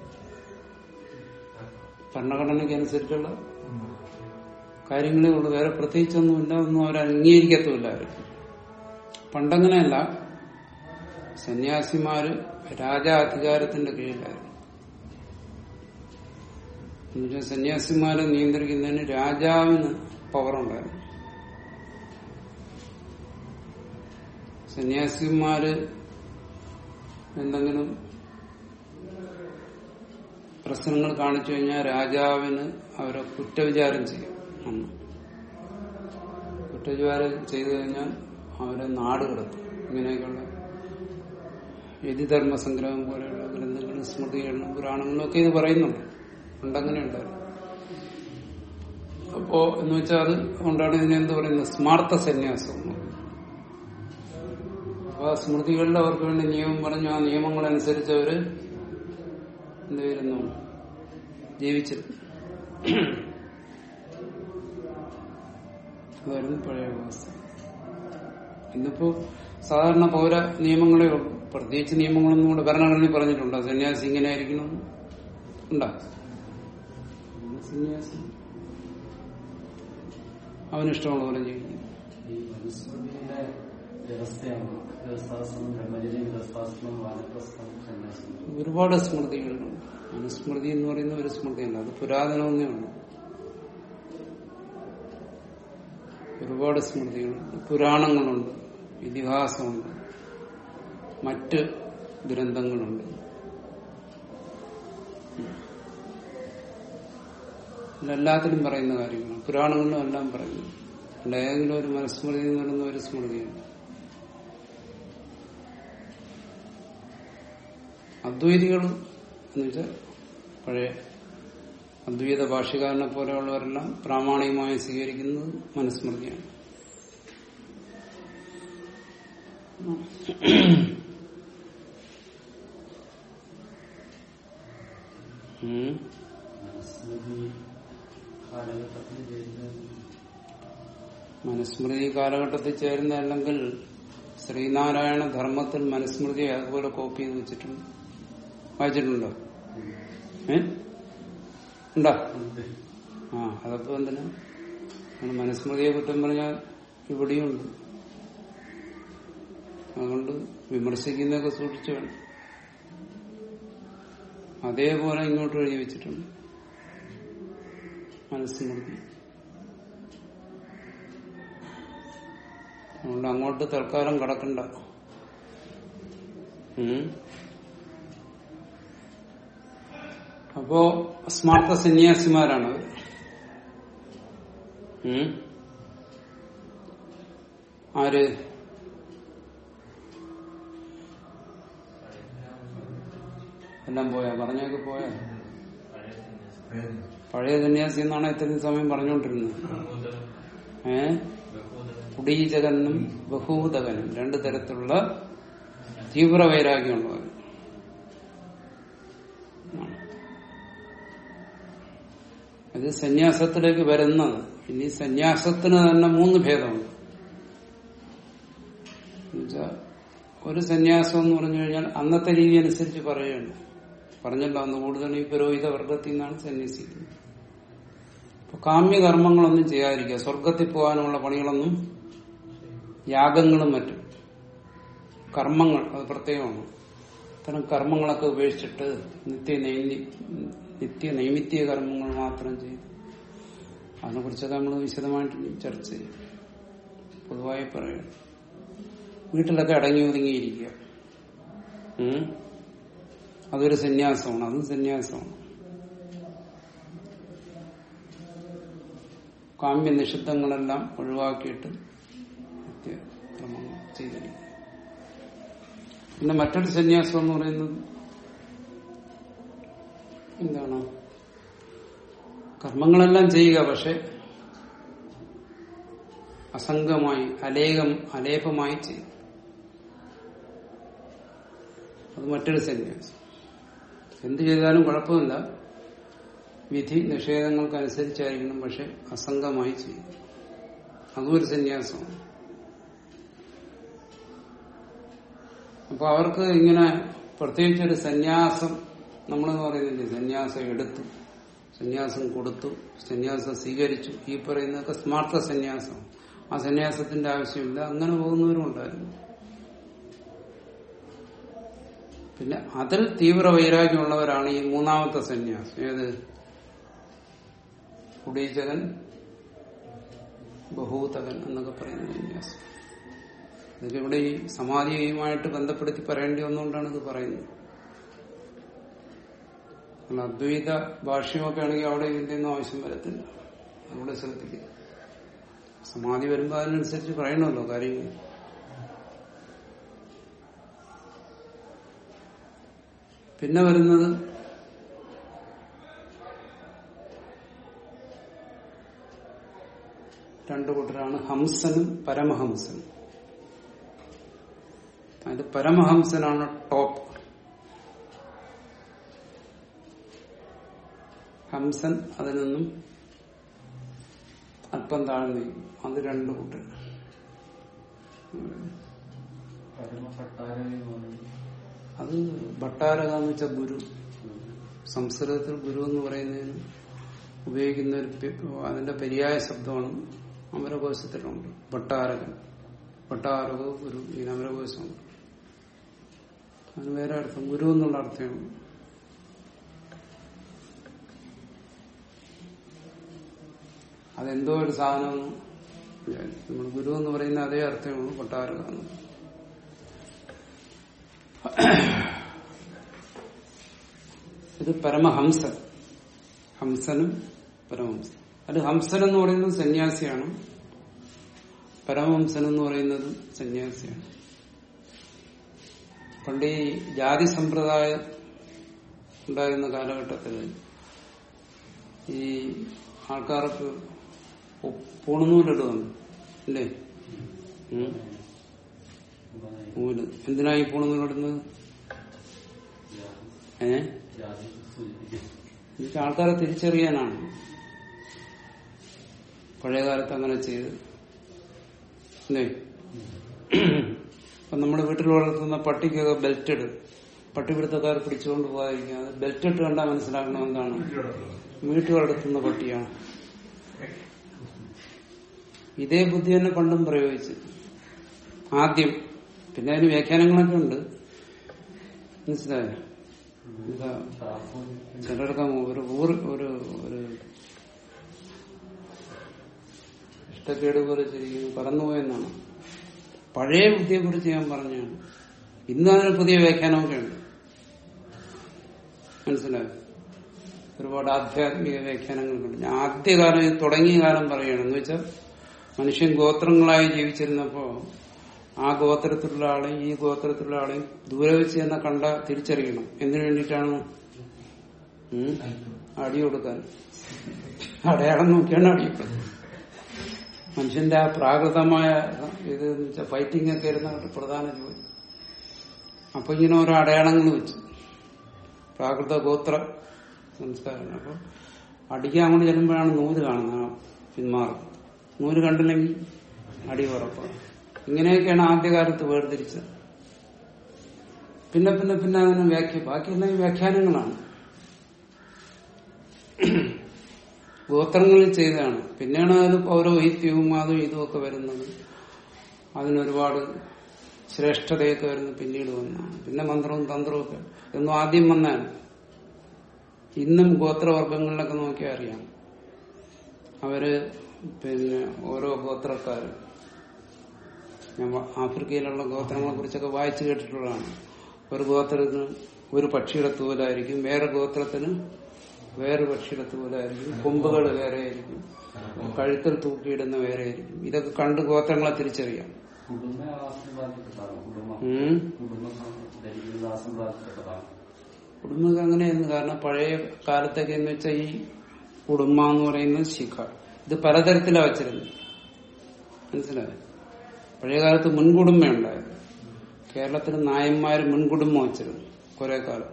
ഭരണഘടനയ്ക്ക് അനുസരിച്ചുള്ള കാര്യങ്ങളേ ഉള്ളൂ വേറെ പ്രത്യേകിച്ചൊന്നുമില്ല ഒന്നും അവർ അംഗീകരിക്കത്തുമില്ല അവർ പണ്ടങ്ങനെയല്ല സന്യാസിമാര് രാജാധികാരത്തിന്റെ കീഴിലായിരുന്നു എന്നുവെച്ചാൽ സന്യാസിമാരെ നിയന്ത്രിക്കുന്നതിന് രാജാവിന് പവർ ഉണ്ടായിരുന്നു സന്യാസിമാര് എന്തെങ്കിലും പ്രശ്നങ്ങൾ കാണിച്ചു കഴിഞ്ഞാൽ രാജാവിന് അവരെ കുറ്റവിചാരം ചെയ്യും അന്ന് കുറ്റവിചാരം ചെയ്തു കഴിഞ്ഞാൽ അവരെ നാട് കിടത്തും ഇങ്ങനെയൊക്കെയുള്ള യതിധർമ്മ സംഗ്രഹം പോലെയുള്ള ഗ്രന്ഥങ്ങളും സ്മൃതികളിലും പുരാണങ്ങളിലും ഒക്കെ ഇത് പറയുന്നുണ്ട് ഉണ്ടങ്ങനെ ഉണ്ടായിരുന്നു അപ്പോ എന്ന് വെച്ചാൽ അത് കൊണ്ടാണ് ഇതിനെ എന്ത് പറയുന്നത് സ്മാർത്ഥ സന്യാസം എന്ന് പറയുന്നത്. അപ്പൊ ആ സ്മൃതികളിൽ അവർക്ക് വേണ്ടി നിയമം പറഞ്ഞു ആ നിയമങ്ങളനുസരിച്ച് അവര് എന്ത് ചെയ്യുന്നു ജീവിച്ചിരുന്നു അതായിരുന്നു പഴയ അവസ്ഥ ഇന്നിപ്പോ സാധാരണ പൗര നിയമങ്ങളെ ഉള്ളൂ പ്രത്യേകിച്ച് നിയമങ്ങളൊന്നും കൂടെ ഭരണഘടനയിൽ പറഞ്ഞിട്ടുണ്ടോ സന്യാസി ഇങ്ങനെ ആയിരിക്കണം ഉണ്ടോ സന്യാസി അവനിഷ്ടമുള്ള പോലെ ജീവിക്കും ഈ മനുസ്മൃതിയുടെ വ്യവസ്ഥയാണ് വ്യവസ്ഥാശ്രമം ബ്രഹ്മചര്യം വ്യവസ്ഥാശ്രമം വാനപ്രസ്ഥം സന്യാസം ഒരുപാട് സ്മൃതികളുണ്ട് അനുസ്മൃതി എന്ന് പറയുന്ന ഒരു സ്മൃതിയല്ല അത് പുരാതനമൊന്നേ ഉള്ളൂ ഒരുപാട് സ്മൃതികളുണ്ട് പുരാണങ്ങളുണ്ട് ഇതിഹാസമുണ്ട് മറ്റ് ഗ്രന്ഥങ്ങളുണ്ട് ഇതിലെല്ലാത്തിലും പറയുന്ന കാര്യങ്ങൾ പുരാണങ്ങളിലും എല്ലാം പറയുന്നു അല്ല ഏതെങ്കിലും ഒരു മനുസ്മൃതി എന്ന് പറയുന്ന ഒരു സ്മൃതിയുണ്ട് അദ്വൈതികൾ എന്ന് വെച്ചാൽ പഴയ അദ്വൈത ഭാഷകാരനെ പോലെയുള്ളവരെല്ലാം പ്രാമാണികമായി സ്വീകരിക്കുന്നത് മനുസ്മൃതിയാണ് ഉം. മനുസ്മൃതി കാലഘട്ടത്തിൽ ചെയ്യുന്ന മനുസ്മൃതി കാലഘട്ടത്തിൽ ചേരുന്ന അല്ലെങ്കിൽ ശ്രീനാരായണ ധർമ്മത്തിൽ മനുസ്മൃതി അതുപോലെ കോപ്പി ചെയ്ത് വെച്ചിട്ടുണ്ട് വായിച്ചിട്ടുണ്ടോ ഏ ഉണ്ടോ ആ അതപ്പോ എന്തിനാ നമ്മൾ മനുസ്മൃതിയെ കുറ്റം പറഞ്ഞാൽ ഇവിടെയുണ്ട് അതുകൊണ്ട് വിമർശിക്കുന്നതൊക്കെ സൂക്ഷിച്ചു വേണം അതേപോലെ ഇങ്ങോട്ട് എഴുതി വെച്ചിട്ടുണ്ട് മനുസ്മൃതി അതുകൊണ്ട് അങ്ങോട്ട് തൽക്കാലം കടക്കണ്ട ഉം. അപ്പോ സ്മാർത്ഥ സന്യാസിമാരാണ് അവർ ഉം. ആര് എല്ലാം പോയാ പറഞ്ഞൊക്കെ പോയാ പഴയ സന്യാസി എന്നാണ് ഇത്രയും സമയം പറഞ്ഞുകൊണ്ടിരുന്നത് ഏ കുടീചകനും ബഹൂതകനും രണ്ടു തരത്തിലുള്ള തീവ്ര വൈരാഗ്യമുള്ളവർ ഇത് സന്യാസത്തിലേക്ക് വരുന്നത് ഇനി സന്യാസത്തിന് തന്നെ മൂന്ന് ഭേദമുണ്ട് എന്നുവെച്ചാ ഒരു സന്യാസം എന്ന് പറഞ്ഞു കഴിഞ്ഞാൽ അന്നത്തെ രീതി അനുസരിച്ച് പറയുകയാണ് പറഞ്ഞല്ലോ അന്ന് കൂടുതൽ ഈ പുരോഹിത വർഗത്തിൽ നിന്നാണ് സന്യസിക്കുന്നത് അപ്പൊ കാമ്യകർമ്മങ്ങളൊന്നും ചെയ്യാതിരിക്കുക സ്വർഗത്തിൽ പോകാനുള്ള പണികളൊന്നും യാഗങ്ങളും മറ്റും കർമ്മങ്ങൾ അത് പ്രത്യേകമാണ് ഇത്തരം കർമ്മങ്ങളൊക്കെ ഉപേക്ഷിച്ചിട്ട് നിത്യ നൈമി നിത്യ നൈമിത്യ കർമ്മങ്ങൾ മാത്രം ചെയ്തു അതിനെ കുറിച്ചൊക്കെ നമ്മൾ വിശദമായിട്ട് ഇനി ചർച്ച ചെയ്യും പൊതുവായി പറയാം വീട്ടിലൊക്കെ അടങ്ങി ഒതുങ്ങിയിരിക്കുക ഉം. അതൊരു സന്യാസമാണ് അതും സന്യാസമാണ് കാമ്യ നിഷിദ്ധങ്ങളെല്ലാം ഒഴിവാക്കിയിട്ട് നിത്യകർമ്മങ്ങൾ ചെയ്തിരിക്കുക പിന്നെ മറ്റൊരു സന്യാസം എന്ന് പറയുന്നത് എന്താണ് കർമ്മങ്ങളെല്ലാം ചെയ്യുക പക്ഷെ അസംഗമായി അലേകം അലേപമായി ചെയ്യും അത് മറ്റൊരു സന്യാസം എന്ത് ചെയ്താലും കുഴപ്പമില്ല വിധി നിഷേധങ്ങൾക്കനുസരിച്ചായിരിക്കണം പക്ഷെ അസംഗമായി ചെയ്യും അതും ഒരു സന്യാസമാണ് അപ്പൊ അവർക്ക് ഇങ്ങനെ പ്രത്യേകിച്ചൊരു സന്യാസം നമ്മളെന്ന് പറയുന്നില്ലേ സന്യാസം എടുത്തു സന്യാസം കൊടുത്തു സന്യാസം സ്വീകരിച്ചു ഈ പറയുന്നതൊക്കെ സ്മാർട്ട സന്യാസം ആ സന്യാസത്തിന്റെ ആവശ്യമില്ല അങ്ങനെ പോകുന്നവരും ഉണ്ടായിരുന്നു പിന്നെ അതിൽ തീവ്ര വൈരാഗ്യമുള്ളവരാണ് ഈ മൂന്നാമത്തെ സന്യാസം ഏത് കുടീചകൻ ബഹൂതകൻ എന്നൊക്കെ പറയുന്ന സന്യാസം ഇതൊക്കെ ഇവിടെ ഈ സമാധിയുമായിട്ട് ബന്ധപ്പെടുത്തി പറയേണ്ടി വന്നുകൊണ്ടാണ് ഇത് പറയുന്നത് കാരണം അദ്വൈത ഭാഷ്യമൊക്കെ ആണെങ്കിൽ അവിടെ ഇതിന്റെ ഒന്നും ആവശ്യം വരത്തില്ല അതുകൂടെ ശ്രദ്ധിക്കുക സമാധി വരുമ്പോൾ അതിനനുസരിച്ച് പറയണമല്ലോ കാര്യങ്ങൾ പിന്നെ വരുന്നത് രണ്ടു കൂട്ടരാണ് ഹംസനും പരമഹംസനും അത് പരമഹംസനാണ് ടോപ്പ് ഹംസൻ അതിൽ നിന്നും അല്പം താഴ്ന്നു നിൽക്കും. അത് രണ്ടു കൂട്ടർ പരമഭട്ടാരകമാണ് അത് ഭട്ടാരക എന്ന് വെച്ചാൽ ഗുരു സംസ്കൃതത്തിൽ ഗുരു എന്ന് പറയുന്നതിന് ഉപയോഗിക്കുന്ന ഒരു പെ- അതിന്റെ പര്യായ ശബ്ദമാണ് അമരകോശത്തിലുണ്ട് ഭട്ടാരകൻ ഭട്ടാരക ഗുരു ഇങ്ങനെ അമരകോശമുണ്ട് അതിന് വേറെ അർത്ഥം ഗുരു എന്നുള്ള അർത്ഥമാണ് അതെന്തോ ഒരു സാധനം നമ്മൾ ഗുരു എന്ന് പറയുന്ന അതേ അർത്ഥമാണ് ഭട്ടാരക എന്ന് ഇത് പരമഹംസൻ ഹംസനും പരമഹംസൻ അത് ഹംസൻ എന്ന് പറയുന്നത് സന്യാസിയാണ് പരമഹംസൻ എന്ന് പറയുന്നത് സന്യാസിയാണ് പണ്ട് ഈ ജാതി സമ്പ്രദായം ഉണ്ടായിരുന്ന കാലഘട്ടത്തിൽ ഈ ആൾക്കാർക്ക് പു- പൂണുനൂലിടുന്നു അല്ലേ ഉം. നൂല് എന്തിനായി പൂണുനൂലിടുന്നത് ഏ ജാതി സൂചിപ്പിക്കും എനിക്ക് ആൾക്കാരെ തിരിച്ചറിയാനാണ് പഴയ കാലത്ത് അങ്ങനെ ചെയ്ത് അല്ലേ അപ്പൊ നമ്മുടെ വീട്ടിൽ വളർത്തുന്ന പട്ടിക്കൊക്കെ ബെൽറ്റ് ഇടും പട്ടിപിടുത്തക്കാർ പിടിച്ചുകൊണ്ട് പോകാതിരിക്കാതെ ബെൽറ്റ് ഇട്ട് കണ്ടാൽ മനസ്സിലാക്കണം എന്താണ് വീട്ടിൽ വളർത്തുന്ന പട്ടിയാണ് ഇതേ ബുദ്ധി തന്നെ പണ്ടും പ്രയോഗിച്ച് ആദ്യം പിന്നെ അതിന് വ്യാഖ്യാനങ്ങളൊക്കെ ഉണ്ട് മനസ്സിലായോ എന്താ ചിലർക്ക് ഒരു ഊർ ഒരു ഒരു ഇഷ്ടക്കേട് പോലെ ശരിക്കും പറന്നുപോയെന്നാണ് പഴയ ബുദ്ധിയെ കുറിച്ച് ഞാൻ പറഞ്ഞാണ് ഇന്ന് അതിന് പുതിയ വ്യാഖ്യാനമൊക്കെ ഉണ്ട് മനസ്സിലായോ ഒരുപാട് ആധ്യാത്മിക വ്യാഖ്യാനങ്ങളുണ്ട് ഞാൻ ആദ്യകാലം ഇത് തുടങ്ങിയ കാലം പറയുകയാണ് എന്ന് വെച്ചാൽ മനുഷ്യൻ ഗോത്രങ്ങളായി ജീവിച്ചിരുന്നപ്പോ ആ ഗോത്രത്തിലുള്ള ആളെയും ഈ ഗോത്രത്തിലുള്ള ആളെയും ദൂരെ വെച്ച് തന്നെ കണ്ട തിരിച്ചറിയണം എന്തിനു വേണ്ടിയിട്ടാണ് ഉം? അടി കൊടുക്കാൻ അടയാളം നോക്കിയാണ് അടി കൊടുക്കുന്നത് മനുഷ്യന്റെ ആ പ്രാകൃതമായ ഇത് എന്ന് വെച്ചാൽ ഫൈറ്റിംഗ് ഒക്കെ ആയിരുന്നു അവരുടെ പ്രധാന ജോലി അപ്പൊ ഇങ്ങനെ ഓരോ അടയാളങ്ങൾ വെച്ചു പ്രാകൃത ഗോത്ര സംസ്കാരം അപ്പൊ അടിക്കാൻ അങ്ങോട്ട് ചെല്ലുമ്പോഴാണ് നൂല് കാണുന്നത് ആ പിന്മാറും നൂല് കണ്ടില്ലെങ്കിൽ അടി ഉറപ്പാണ് ഇങ്ങനെയൊക്കെയാണ് ആദ്യകാലത്ത് വേർതിരിച്ചത് പിന്നെ പിന്നെ പിന്നെ അതിന് വ്യാഖ്യ ബാക്കിയെല്ലാം ഈ വ്യാഖ്യാനങ്ങളാണ് ഗോത്രങ്ങളിൽ ചെയ്തതാണ് പിന്നെയാണ് അതിന് പൗരോഹിത്യവും അതും ഇതും ഒക്കെ വരുന്നത് അതിനൊരുപാട് ശ്രേഷ്ഠതയൊക്കെ വരുന്നത് പിന്നീട് വന്നാണ് പിന്നെ മന്ത്രവും തന്ത്രവും ഒക്കെ ഇതൊന്നും ആദ്യം വന്നാണ് ഇന്നും ഗോത്രവർഗങ്ങളിലൊക്കെ നോക്കിയാൽ അറിയാം അവര് പിന്നെ ഓരോ ഗോത്രക്കാരും ഞാൻ വ- ആഫ്രിക്കയിലുള്ള ഗോത്രങ്ങളെ കുറിച്ചൊക്കെ വായിച്ചു കേട്ടിട്ടുള്ളതാണ് ഒരു ഗോത്രത്തിന് ഒരു പക്ഷിയുടെ തൂലായിരിക്കും വേറെ ഗോത്രത്തിന് വേറെ പക്ഷിയുടെ തൂലായിരിക്കും കൊമ്പുകൾ വേറെ ആയിരിക്കും കഴുത്തിൽ തൂക്കിയിടുന്ന വേറെ ആയിരിക്കും ഇതൊക്കെ കണ്ട് ഗോത്രങ്ങളെ തിരിച്ചറിയാം കുടുംബ ആസംബാധിക്കപ്പെട്ടതാണ് കുടുംബം ഉം. കുടുംബം ധരിക്കുന്നത് ആസംബാധിക്കപ്പെട്ടതാണ് കുടുംബം അങ്ങനെയായിരുന്നു കാരണം പഴയ കാലത്തൊക്കെ എന്ന് വെച്ചാൽ ഈ കുടുംബ എന്ന് പറയുന്നത് ശിഖ ഇത് പലതരത്തിലാണ് വച്ചിരുന്നത് മനസ്സിലായോ പഴയ കാലത്ത് മുൻകുടുംബം ഉണ്ടായത് കേരളത്തിൽ നായന്മാര് മുൻകുടുംബം വച്ചിരുന്നു കുറെ കാലം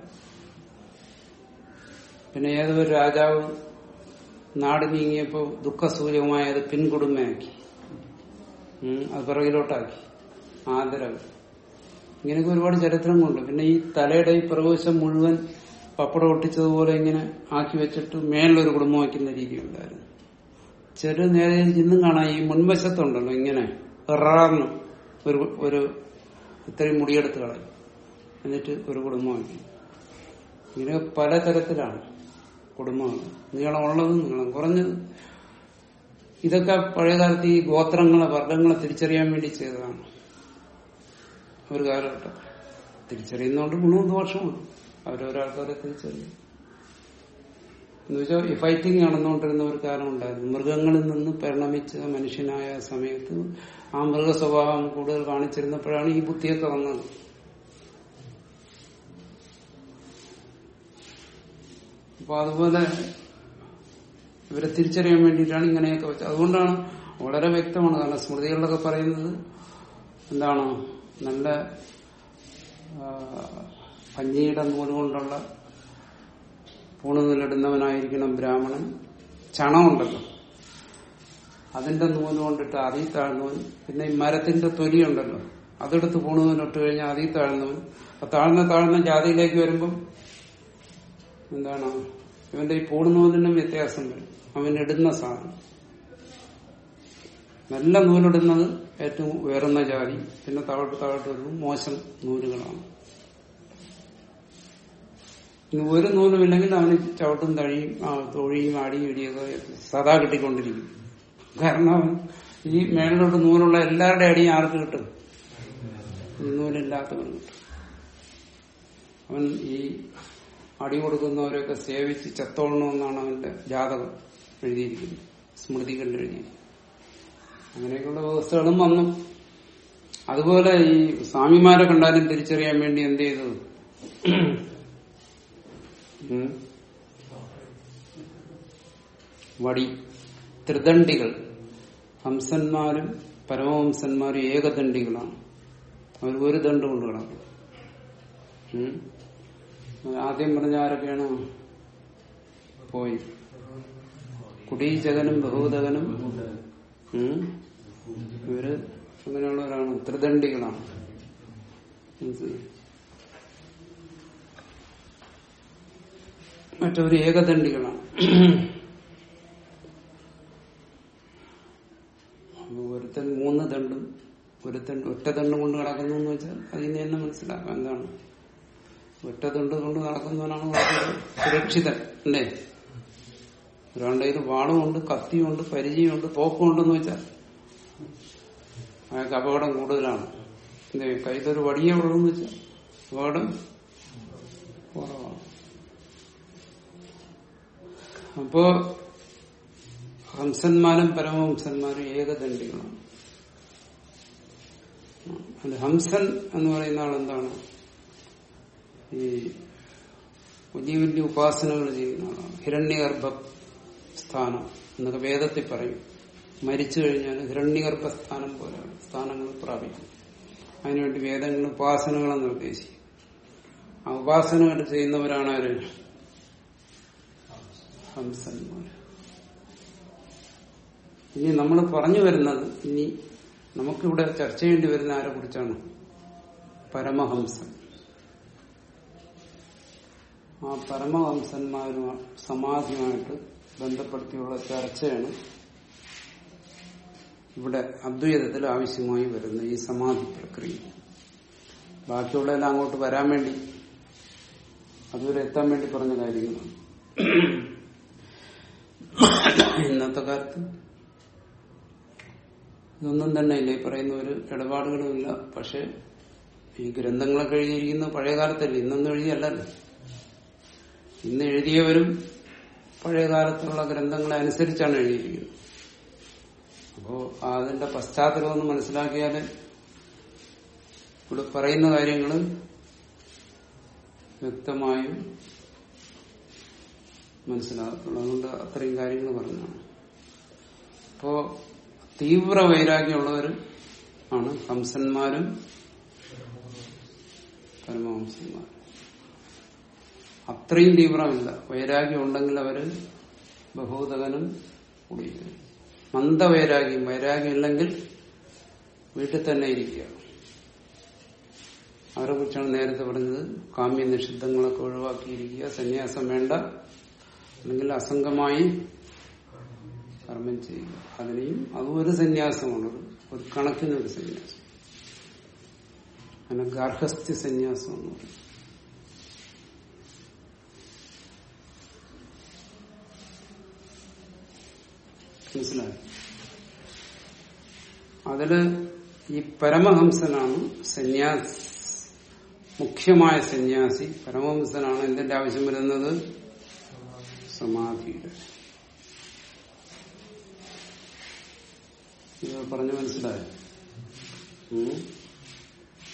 പിന്നെ ഏതൊരു രാജാവ് നാട് നീങ്ങിയപ്പോ ദുഃഖസൂചകമായത് പിൻകുടുംബമാക്കി ഉം, അത് പിറകിലോട്ടാക്കി ആദരവ് ഇങ്ങനെയൊക്കെ ഒരുപാട് ചരിത്രങ്ങളുണ്ട് പിന്നെ ഈ തലയുടെ ഈ പ്രവേശം മുഴുവൻ പപ്പടം ഒട്ടിച്ചതുപോലെ ഇങ്ങനെ ആക്കി വെച്ചിട്ട് മേളിലൊരു കുടുംബം വയ്ക്കുന്ന രീതി ഉണ്ടായിരുന്നു ചെറു നേരെ ഇന്നും കാണാം ഈ മുൻവശത്തുണ്ടല്ലോ ഇങ്ങനെ എറാന്ന് ഒരു ഒരു ഇത്രയും മുടിയെടുത്ത് കളയും എന്നിട്ട് ഒരു കുടുംബമാക്കി ഇങ്ങനെ പലതരത്തിലാണ് കുടുംബങ്ങൾ നീളമുള്ളതും നീളം കുറഞ്ഞത് ഇതൊക്കെ പഴയകാലത്ത് ഈ ഗോത്രങ്ങളെ വർഗങ്ങളെ തിരിച്ചറിയാൻ വേണ്ടി ചെയ്തതാണ് ഒരു കാലഘട്ടം തിരിച്ചറിയുന്നതുകൊണ്ട് ഗുണവും ദോഷമുണ്ട് അവരോരോ ആൾക്കാരെ തിരിച്ചറിയും എന്നുവെച്ചാൽ ഈ ഫൈറ്റിംഗ് നടന്നുകൊണ്ടിരുന്ന ഒരു കാലം ഉണ്ടായിരുന്നു മൃഗങ്ങളിൽ നിന്ന് പരിണമിച്ച മനുഷ്യനായ സമയത്ത് ആ മൃഗ സ്വഭാവം കൂടുതൽ കാണിച്ചിരുന്നപ്പോഴാണ് ഈ ബുദ്ധിയൊക്കെ വന്നത് അപ്പൊ അതുപോലെ ഇവരെ തിരിച്ചറിയാൻ വേണ്ടിയിട്ടാണ് ഇങ്ങനെയൊക്കെ വെച്ചത് അതുകൊണ്ടാണ് വളരെ വ്യക്തമാണ് കാരണം സ്മൃതികളിലൊക്കെ പറയുന്നത് എന്താണ് നല്ല ആ, പഞ്ഞിയുടെ നൂല് കൊണ്ടുള്ള പൂണുനൂലിടുന്നവനായിരിക്കണം ബ്രാഹ്മണൻ ചണമുണ്ടല്ലോ അതിന്റെ നൂല് കൊണ്ടിട്ട് അതിൽ താഴ്ന്നവൻ പിന്നെ ഈ മരത്തിന്റെ തൊലിയുണ്ടല്ലോ അതെടുത്ത് പൂണുനൂലിട്ട് കഴിഞ്ഞാൽ അതിൽ താഴ്ന്നവൻ അപ്പൊ താഴ്ന്ന താഴ്ന്ന ജാതിയിലേക്ക് വരുമ്പം എന്താണ് ഇവന്റെ ഈ പൂണുനൂലിനും വ്യത്യാസം വരും അവൻ ഇടുന്ന സാധനം നല്ല നൂലിടുന്നത് ഏറ്റവും ഉയർന്ന ജാതി പിന്നെ താഴോട്ട് താഴോട്ട് വരുമ്പോൾ മോശം നൂലുകളാണ് ഇനി ഒരു നൂലുമില്ലെങ്കിൽ അവന് ചവിട്ടും തഴിയും ആ, തൊഴിയും അടിയും ഇടിയൊക്കെ സദാ കിട്ടിക്കൊണ്ടിരിക്കും കാരണം അവൻ ഈ മേളിലോട്ട് നൂലുള്ള എല്ലാവരുടെ അടിയും ആർക്ക് കിട്ടും ഈ നൂലില്ലാത്തവന് കിട്ടും അവൻ ഈ അടി കൊടുക്കുന്നവരെയൊക്കെ സേവിച്ച് ചത്തോളണമെന്നാണ് അവന്റെ ജാതകം എഴുതിയിരിക്കുന്നത് സ്മൃതികളിൽ എഴുതിയിരിക്കുന്നത് അങ്ങനെയൊക്കെയുള്ള വ്യവസ്ഥകളും വന്നു അതുപോലെ ഈ സ്വാമിമാരെ കണ്ടാലും തിരിച്ചറിയാൻ വേണ്ടി എന്ത് ചെയ്തു ഉം. വടി ത്രിദണ്ഡികൾ ഹംസന്മാരും പരമഹംസന്മാരും ഏകദണ്ഡികളാണ് അവർ ഒരു ദണ്ട് കൊണ്ട് കിടക്കും ഉം. ആദ്യം പറഞ്ഞ ആരൊക്കെയാണ് പോയി കുടീചകനും ബഹുദകനും ഉം. ഇവര് അങ്ങനെയുള്ളവരാണ് ത്രിദണ്ഡികളാണ് മനസ്സിലായോ? മറ്റവര് ഏകദണ്ഡികളാണ് അപ്പൊ ഒരുത്തൻ മൂന്ന് ദണ്ടും ഒരുത്തൻ ഒറ്റ ദണ്ടും കൊണ്ട് നടക്കുന്നു എന്ന് വെച്ചാൽ അതിൽ നിന്ന് തന്നെ മനസ്സിലാക്കാം എന്താണ് ഒറ്റ ദണ്ട് കൊണ്ട് നടക്കുന്നവനാണ് വളരെ സുരക്ഷിതൻ അല്ലേ ഒരാളുടെ കയ്യിൽ വാളുമുണ്ട് കത്തിയുണ്ട് പരിചയമുണ്ട് തോക്കുമുണ്ടെന്ന് വെച്ചാൽ അയാൾക്ക് അപകടം കൂടുതലാണ് എന്തേ കയ്യിലൊരു വടിയേ ഉള്ളൂ എന്ന് വെച്ചാൽ അപകടം കുറവാണ് അപ്പോ ഹംസന്മാരും പരമഹംസന്മാരും ഏകദണ്ഡികളാണ് അത് ഹംസൻ എന്ന് പറയുന്ന ആൾ എന്താണ് ഈ വലിയ വലിയ ഉപാസനകൾ ചെയ്യുന്ന ആളാണ് ഹിരണ്യഗർഭ സ്ഥാനം എന്നൊക്കെ വേദത്തിൽ പറയും മരിച്ചു കഴിഞ്ഞാൽ ഹിരണ്യഗർഭ സ്ഥാനം പോലെയാണ് സ്ഥാനങ്ങൾ പ്രാപിക്കും അതിനുവേണ്ടി വേദങ്ങൾ ഉപാസനകളെ നിർദ്ദേശിക്കും ആ ഉപാസനകൾ ചെയ്യുന്നവരാണ് ആര് ഹംസന്മാർ ഇനി നമ്മൾ പറഞ്ഞു വരുന്നത് ഇനി നമുക്കിവിടെ ചർച്ച ചെയ്യേണ്ടി വരുന്ന ആരെ കുറിച്ചാണ് പരമഹംസൻ ആ പരമഹംസന്മാരും സമാധിയുമായിട്ട് ബന്ധപ്പെടുത്തിയുള്ള ചർച്ചയാണ് ഇവിടെ അദ്വൈതത്തിൽ ആവശ്യമായി വരുന്ന ഈ സമാധി പ്രക്രിയ ബാക്കിയുള്ളതെല്ലാം അങ്ങോട്ട് വരാൻ വേണ്ടി അതുവരെ എത്താൻ വേണ്ടി പറഞ്ഞ കാര്യങ്ങളാണ് ഇന്നത്തെ കാലത്ത് ഇതൊന്നും തന്നെ ഇല്ല ഈ പറയുന്ന ഒരു ഇടപാടുകളുമില്ല പക്ഷെ ഈ ഗ്രന്ഥങ്ങളൊക്കെ എഴുതിയിരിക്കുന്ന പഴയ കാലത്തല്ല ഇന്നൊന്നും എഴുതിയല്ലല്ലോ ഇന്ന് എഴുതിയവരും പഴയ കാലത്തുള്ള ഗ്രന്ഥങ്ങളെ അനുസരിച്ചാണ് എഴുതിയിരിക്കുന്നത് അപ്പോ അതിന്റെ പശ്ചാത്തലം ഒന്ന് മനസ്സിലാക്കിയാല് ഇവിടെ പറയുന്ന കാര്യങ്ങൾ വ്യക്തമായും മനസ്സിലാക്കുള്ളൂ അതുകൊണ്ട് അത്രയും കാര്യങ്ങൾ പറഞ്ഞാണ് അപ്പോ തീവ്ര വൈരാഗ്യമുള്ളവർ ആണ് ഹംസന്മാരും പരമഹംസന്മാരും അത്രയും തീവ്രമില്ല വൈരാഗ്യം ഉണ്ടെങ്കിൽ അവര് ബഹൂതകനും കുടിക്കും മന്ദവൈരാഗ്യം വൈരാഗ്യം ഇല്ലെങ്കിൽ വീട്ടിൽ തന്നെ ഇരിക്കുക അവരെ കുറിച്ചാണ് നേരത്തെ പറഞ്ഞത് കാമ്യ നിഷിദ്ധങ്ങളൊക്കെ ഒഴിവാക്കിയിരിക്കുക സന്യാസം വേണ്ട അല്ലെങ്കിൽ അസംഗമായി കർമ്മം ചെയ്യുക അതിനെയും അതും ഒരു സന്യാസമാണത് ഒരു കണക്കിനൊരു സന്യാസം അങ്ങനെ ഗാർഹസ്ഥ്യ സന്യാസം എന്ന് പറയും മനസ്സിലായി അതില് ഈ പരമഹംസനാണ് സന്യാസി മുഖ്യമായ സന്യാസി പരമഹംസനാണ് എന്തിന്റെ ആവശ്യം വരുന്നത് സമാധിയുടെ ഇത് പറഞ്ഞു മനസ്സിലായോ ഉം?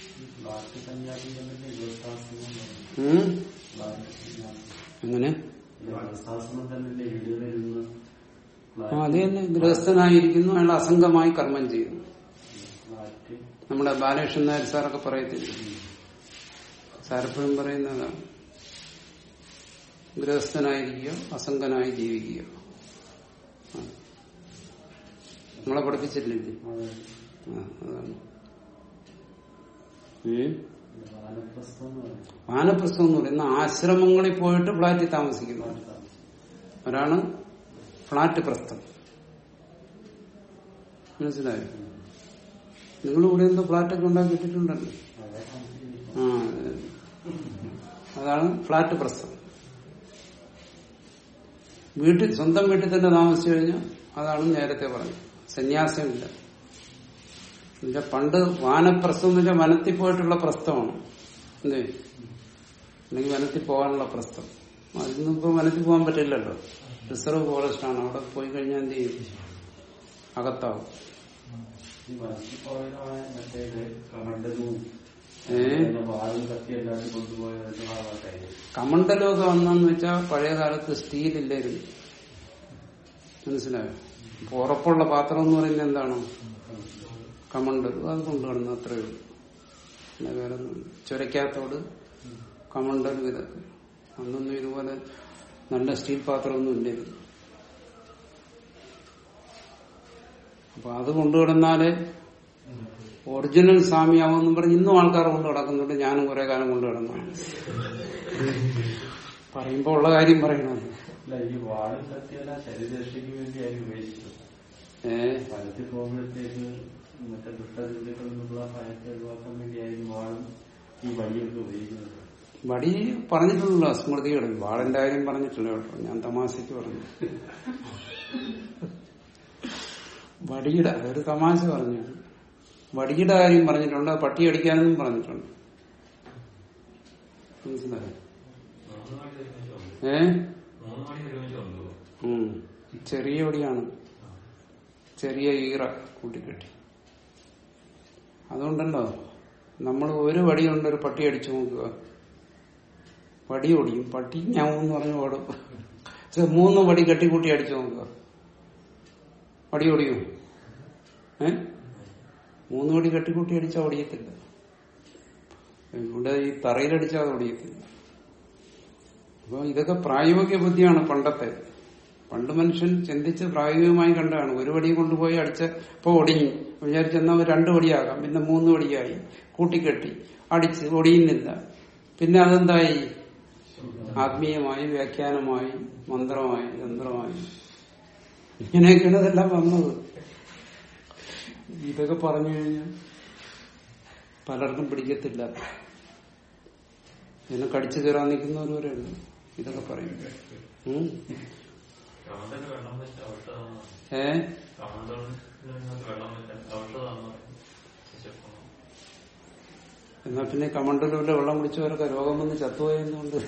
ബാക്കി സന്യാസം തന്നെ ഇരുപത്താം ഉം? ബാക്കി സന്യാസം എങ്ങനെ ഗൃഹസ്ഥാശ്രമം തന്നെ വീടുകളിൽ ആ, അത് തന്നെ ഗൃഹസ്ഥനായിരിക്കുന്നു അയാൾ അസംഗമായി കർമ്മം ചെയ്യുന്നു ഫ്ലാറ്റ് നമ്മുടെ ബാലകൃഷ്ണൻ നായർ സാറൊക്കെ പറയത്തില്ല സാരെപ്പോഴും പറയുന്നതാണ് ഗൃഹസ്ഥനായിരിക്കുക അസംഗനായി ജീവിക്കുക ആ. നമ്മളെ പഠിപ്പിച്ചിട്ടില്ലേ ആ, അതാണ് ഉം. വാനപ്രസ്ഥം എന്ന് പറയും വാനപ്രസ്ഥം എന്ന് പറയുന്ന ആശ്രമങ്ങളിൽ പോയിട്ട് ഫ്ലാറ്റിൽ താമസിക്കുന്നു ഒരാണ് ഫ്ലാറ്റ് പ്രസ്ഥം മനസ്സിലായോ നിങ്ങൾ ഇവിടെ എന്തോ ഫ്ലാറ്റൊക്കെ ഉണ്ടാക്കിയിട്ടിട്ടുണ്ടല്ലോ അതെ ആ അതെ. അതാണ് ഫ്ലാറ്റ് പ്രസ്ഥം വീട്ടിൽ സ്വന്തം വീട്ടിൽ തന്നെ താമസിച്ചു കഴിഞ്ഞാൽ അതാണ് നേരത്തെ പറഞ്ഞത് സന്യാസമില്ല എന്നുവെച്ചാൽ പണ്ട് വാനപ്രസ്ഥം എന്ന് വെച്ചാൽ വനത്തിൽ പോയിട്ടുള്ള പ്രസ്ഥമാണ് എന്തേ അല്ലെങ്കിൽ വനത്തിൽ പോകാനുള്ള പ്രസ്ഥം അതിന്നും ഇപ്പൊ വനത്തിൽ പോകാൻ പറ്റില്ലല്ലോ റിസർവ് ഫോറസ്റ്റ് ആണ് അവിടെ പോയി കഴിഞ്ഞാൽ എന്ത് ചെയ്യും അകത്താവും ഈ മനസ്സിൽ പോയതാണ് മറ്റേ കമണ്ടലും ഏ? വാളും കത്തി എല്ലാവരും കൊണ്ടുപോയതിന്റെ ഭാഗമായിട്ടായിരുന്നു കമണ്ടലമൊക്കെ വന്നെന്ന് വെച്ചാൽ പഴയ കാലത്ത് സ്റ്റീലില്ലായിരുന്നു മനസ്സിലായോ അപ്പൊ ഉറപ്പുള്ള പാത്രം എന്ന് പറയുന്നത് എന്താണ് കമണ്ടൽ അത് കൊണ്ടുവരുന്ന അത്രയേ ഉള്ളൂ പിന്നെ വേറെ ഒന്നുമില്ല. ചുരക്കാത്തോട് കമണ്ടൽ ഇതൊക്കെ അന്നൊന്നും ഇതുപോലെ നല്ല സ്റ്റീൽ പാത്രമൊന്നും ഇല്ലായിരുന്നു അപ്പൊ അത് കൊണ്ടുകിടന്നാല് ഒറിജിനൽ സ്വാമിയാവുമെന്നും പറഞ്ഞ് ഇന്നും ആൾക്കാർ കൊണ്ടു കിടക്കുന്നുണ്ട് ഞാനും കുറെ കാലം കൊണ്ടു കിടന്നാണ് പറയുമ്പോ ഉള്ള കാര്യം പറയണത് അല്ല ഈ വാളും കത്തിയെല്ലാം ശരീരരക്ഷയ്ക്ക് വേണ്ടിയായിരുന്നു ഉപയോഗിച്ചത് ഏ വനത്തിൽ പോകുമ്പോഴത്തേക്ക് മറ്റേ ദുഷ്ടചിന്തകളിൽ നിന്നുള്ള ഭയത്തെ ഒഴിവാക്കാൻ വേണ്ടിയായിരുന്നു വാളും ഈ വഴിയൊക്കെ ഉപയോഗിക്കുന്നത് വടി പറഞ്ഞിട്ടുണ്ടല്ലോ സ്മൃതികളിൽ വാളന്റെ കാര്യം പറഞ്ഞിട്ടില്ല കേട്ടോ ഞാൻ തമാശക്ക് പറഞ്ഞു വടിയുടെ ഒരു തമാശ പറഞ്ഞു വടിയുടെ കാര്യം പറഞ്ഞിട്ടുണ്ട് പട്ടി അടിക്കാനെന്നും പറഞ്ഞിട്ടുണ്ട് മനസ്സിലായോ ഏ ഉം. ചെറിയ വടിയാണ് ചെറിയ ഈറ കൂട്ടിക്കെട്ടി അതുകൊണ്ടല്ലോ നമ്മൾ ഒരു വടി കൊണ്ട് ഒരു പട്ടി അടിച്ചു നോക്കുക വടി ഓടിയും പട്ടി ഞാൻ എന്ന് പറഞ്ഞു ഓടും പക്ഷെ മൂന്ന് വടി കെട്ടിക്കൂട്ടി അടിച്ചു നോക്കുക വടി ഓടിയും ഏ മൂന്ന് വടി കെട്ടിക്കൂട്ടി അടിച്ചാൽ ഓടിയത്തില്ല ഇവിടെ ഈ തറയിലടിച്ചാൽ അത് ഓടിയത്തില്ല അപ്പൊ ഇതൊക്കെ പ്രായോഗിക ബുദ്ധിയാണ് പണ്ടത്തെ പണ്ട് മനുഷ്യൻ ചിന്തിച്ച് പ്രായോഗികമായി കണ്ടതാണ് ഒരു വടി കൊണ്ടുപോയി അടിച്ച ഇപ്പൊ ഒടിഞ്ഞു വിചാരിച്ചെന്നാ ഒരു രണ്ട് വടിയാകാം പിന്നെ മൂന്ന് വടിയായി കൂട്ടിക്കെട്ടി അടിച്ച് ഒടിയുന്നില്ല പിന്നെ അതെന്തായി ആത്മീയമായി വ്യാഖ്യാനമായി മന്ത്രമായി തന്ത്രമായി ഇങ്ങനെയൊക്കെയാണ് ഇതെല്ലാം വന്നത് ഇതൊക്കെ പറഞ്ഞു കഴിഞ്ഞാൽ പലർക്കും പിടിക്കത്തില്ല ഇതിനെ കടിച്ചു കയറാൻ നിൽക്കുന്നവരുണ്ട് ഇതൊക്കെ പറയും ഉം. കമണ്ടന് വെള്ളം വെച്ച ഔഷധമാണ് ഏ കമണ്ടന് വെള്ളം വെച്ച ഔഷധമാണ് വിശക്കണം എന്നാ പിന്നെ കമണ്ടലൂരിലെ വെള്ളം കുടിച്ചവരൊക്കെ രോഗം വന്ന് ചത്തുപോയെന്നുകൊണ്ട്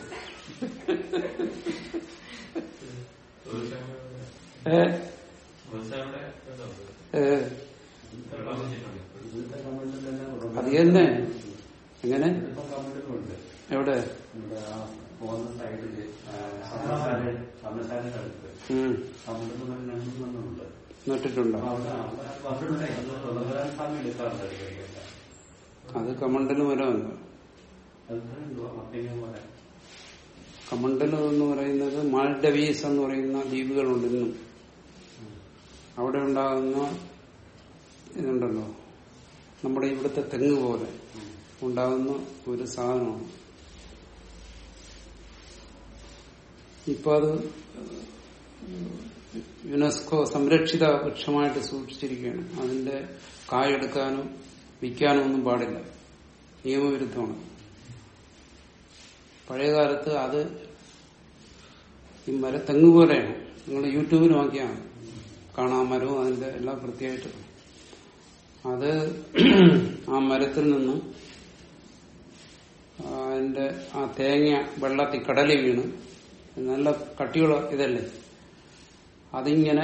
ഏ ദിവസങ്ങളുടെ ഏ വെള്ളം വെച്ചിട്ടുണ്ട് ഇവിടുത്തെ കമണ്ടലെല്ലാം അത് തന്നെ എങ്ങനെ ഇവിടുത്തെ കമണ്ടലുണ്ട് എവിടെ ഇവിടെ ആ പോകുന്ന സൈഡില് സമശാല സമശാലയുടെ അടുത്ത് ഉം കമണ്ടൽ രണ്ടെണ്ണമുണ്ട് നട്ടിട്ടുണ്ടോ അവിടെ അവിടെ തൊള്ളാൻ സമയം എടുക്കാറുണ്ട് ഇടയ്ക്കൊക്കെ. അത് കമണ്ടല് മരമല്ല അത് എന്തുവാ മത്തേങ്ങ പോലെ കമണ്ടല് എന്ന് പറയുന്നത് മാൽഡവീസ് എന്ന് പറയുന്ന ദ്വീപുകളുണ്ട് ഇന്നും അവിടെ ഉണ്ടാകുന്ന ഇതുണ്ടല്ലോ നമ്മുടെ ഇവിടുത്തെ തെങ്ങ് പോലെ ഉണ്ടാകുന്ന ഒരു സാധനമാണ് ഇപ്പൊ അത് യുനെസ്കോ സംരക്ഷിത വൃക്ഷമായിട്ട് സൂക്ഷിച്ചിരിക്കുകയാണ് അതിന്റെ കായെടുക്കാനോ വിൽക്കാനോ ഒന്നും പാടില്ല നിയമവിരുദ്ധമാണ് പഴയ കാലത്ത് അത് ഈ മര തെങ്ങ് പോലെയാണ് നിങ്ങൾ യൂട്യൂബിൽ നോക്കിയാണ് കാണാൻ മരവും അതിന്റെ എല്ലാം പ്രത്യേകിച്ച് അത് ആ മരത്തിൽ നിന്ന് അതിന്റെ ആ തേങ്ങ വെള്ളത്തിൽ കടലിൽ വീണ് നല്ല കട്ടിയുള്ള ഇതല്ലേ അതിങ്ങനെ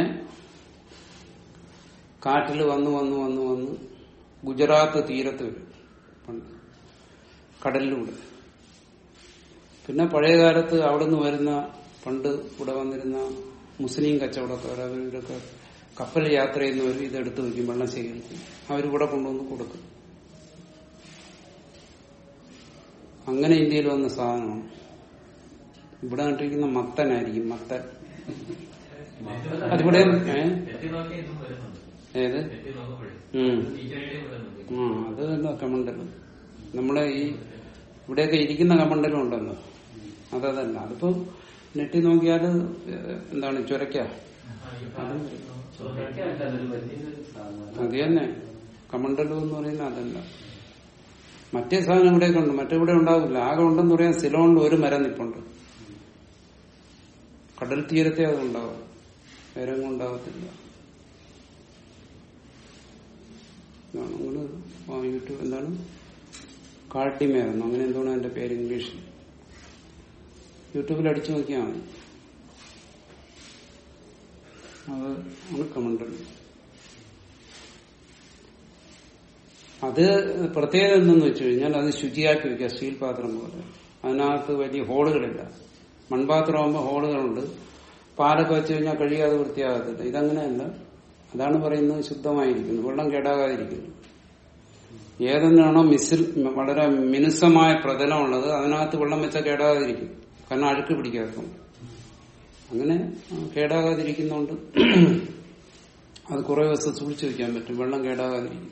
കാറ്റിൽ വന്ന് വന്ന് വന്ന് വന്ന് ഗുജറാത്ത് തീരത്ത് വരും പണ്ട് കടലിലൂടെ പിന്നെ പഴയ കാലത്ത് അവിടുന്ന് വരുന്ന പണ്ട് ഇവിടെ വന്നിരുന്ന മുസ്ലിം കച്ചവടക്കാർ അവരൊക്കെ കപ്പൽ യാത്ര ചെയ്യുന്നവർ ഇതെടുത്ത് വയ്ക്കും വെള്ളം ശേഖരിക്കും അവരിവിടെ കൊണ്ടുവന്ന് കൊടുക്കും അങ്ങനെ ഇന്ത്യയിൽ വന്ന സാധനമാണ് ഇവിടെ നട്ടിരിക്കുന്ന മത്തനായിരിക്കും മത്തൻ അതിവിടെ ഏ? എത്തി നോക്കി ഇതും വരുന്നുണ്ട് ഏത് എത്തി നോക്കുമ്പോഴേ ഉം ടീച്ചറുടെയും വരുന്നുണ്ട് ആ അത് തന്നെ കമണ്ടലും നമ്മളെ ഈ ഇവിടെയൊക്കെ ഇരിക്കുന്ന കമണ്ടലും ഉണ്ടല്ലോ അതല്ല അതിപ്പോ നെറ്റി നോക്കിയാല് ഏഹ് എന്താണ് ചുരക്ക ചുരക്കായിട്ട് അതൊരു വലിയൊരു സാധനം അത് തന്നെ കമണ്ടലു എന്ന് പറയുന്നത് അതല്ല മറ്റേ സാധനം ഇവിടെയൊക്കെ ഉണ്ട് മറ്റിവിടെ ഉണ്ടാവില്ല ആകെ ഉണ്ടെന്ന് പറയാൻ സിലോണിൽ ഒരു മരം നിപ്പുണ്ട് കടൽ തീരത്തെ അത് ഉണ്ടാവും വേറെ എങ്ങും ഉണ്ടാകത്തില്ല ഇതാണ് നിങ്ങള് ആ യൂട്യൂബ് എന്താണ് കാട്ടിമേറെന്നോ അങ്ങനെ എന്താണ് അതിന്റെ പേര് ഇംഗ്ലീഷിൽ യൂട്യൂബിൽ അടിച്ചു നോക്കിയാൽ മതി അത് ആണ് കമണ്ടൽ അത് പ്രത്യേകത എന്തെന്ന് വെച്ച് കഴിഞ്ഞാൽ അത് ശുചിയാക്കി വെക്കുക സ്റ്റീൽ പാത്രം പോലെ അതിനകത്ത് വലിയ ഹോളുകളില്ല മൺപാത്രമാകുമ്പോൾ ഹോളുകളുണ്ട് പാലൊക്കെ വെച്ച് കഴിഞ്ഞാൽ കഴിയാതെ വൃത്തിയാകത്തില്ല ഇതങ്ങനെയല്ല അതാണ് പറയുന്നത് ശുദ്ധമായിരിക്കുന്നു വെള്ളം കേടാകാതിരിക്കുന്നു ഏതെന്നാണോ മിസിൽ വളരെ മിനുസമായ പ്രതലമുള്ളത് അതിനകത്ത് വെള്ളം വെച്ചാൽ കേടാകാതിരിക്കും കാരണം അഴുക്ക് പിടിക്കാത്തതുകൊണ്ട് അങ്ങനെ ആ, കേടാകാതിരിക്കുന്നോണ്ട് അത് കുറെ ദിവസം സൂക്ഷിച്ചു വെക്കാൻ പറ്റും വെള്ളം കേടാകാതിരിക്കും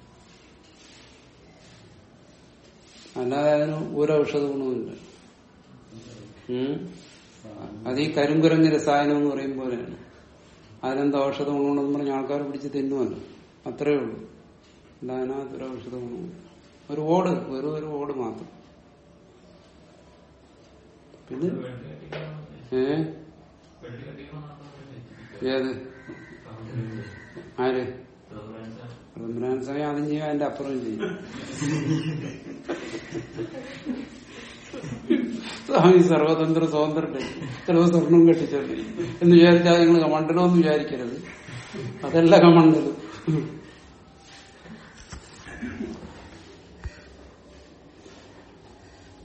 അല്ലാതെ അതിന് ഒരു ഔഷധ ഗുണവുമില്ല ഉം. അത് ഈ കരിങ്കുരങ്ങ് രസായനം എന്ന് പറയും പോലെയാണ് അതിനെന്താ ഔഷധ ഗുണമെന്ന് പറഞ്ഞ ആൾക്കാർ പിടിച്ച് തിന്നുമല്ലോ അത്രേ ഉള്ളൂ അല്ല അതിനകത്ത് ഒരു ഔഷധ ഗുണമില്ല ഒരു ഓട് വെറും ഒരു ഓട് മാത്രം പിന്നെ വെള്ളി കെട്ടിക്കണം ഏ വെള്ളി കെട്ടിക്കണം ഏത് ആര് റെഫറൻസ് റംസാൻ സമയം അതും ചെയ്യും അതിന്റെ അപ്പുറം ചെയ്യും സ്വാമി സർവതന്ത്ര സ്വതന്ത്രല്ലേ ചിലവ് സ്വർണം കെട്ടിച്ചോളി എന്ന് വിചാരിച്ചാൽ നിങ്ങൾ കമണ്ടലോ എന്ന് വിചാരിക്കരുത് അതല്ല കമണ്ടല്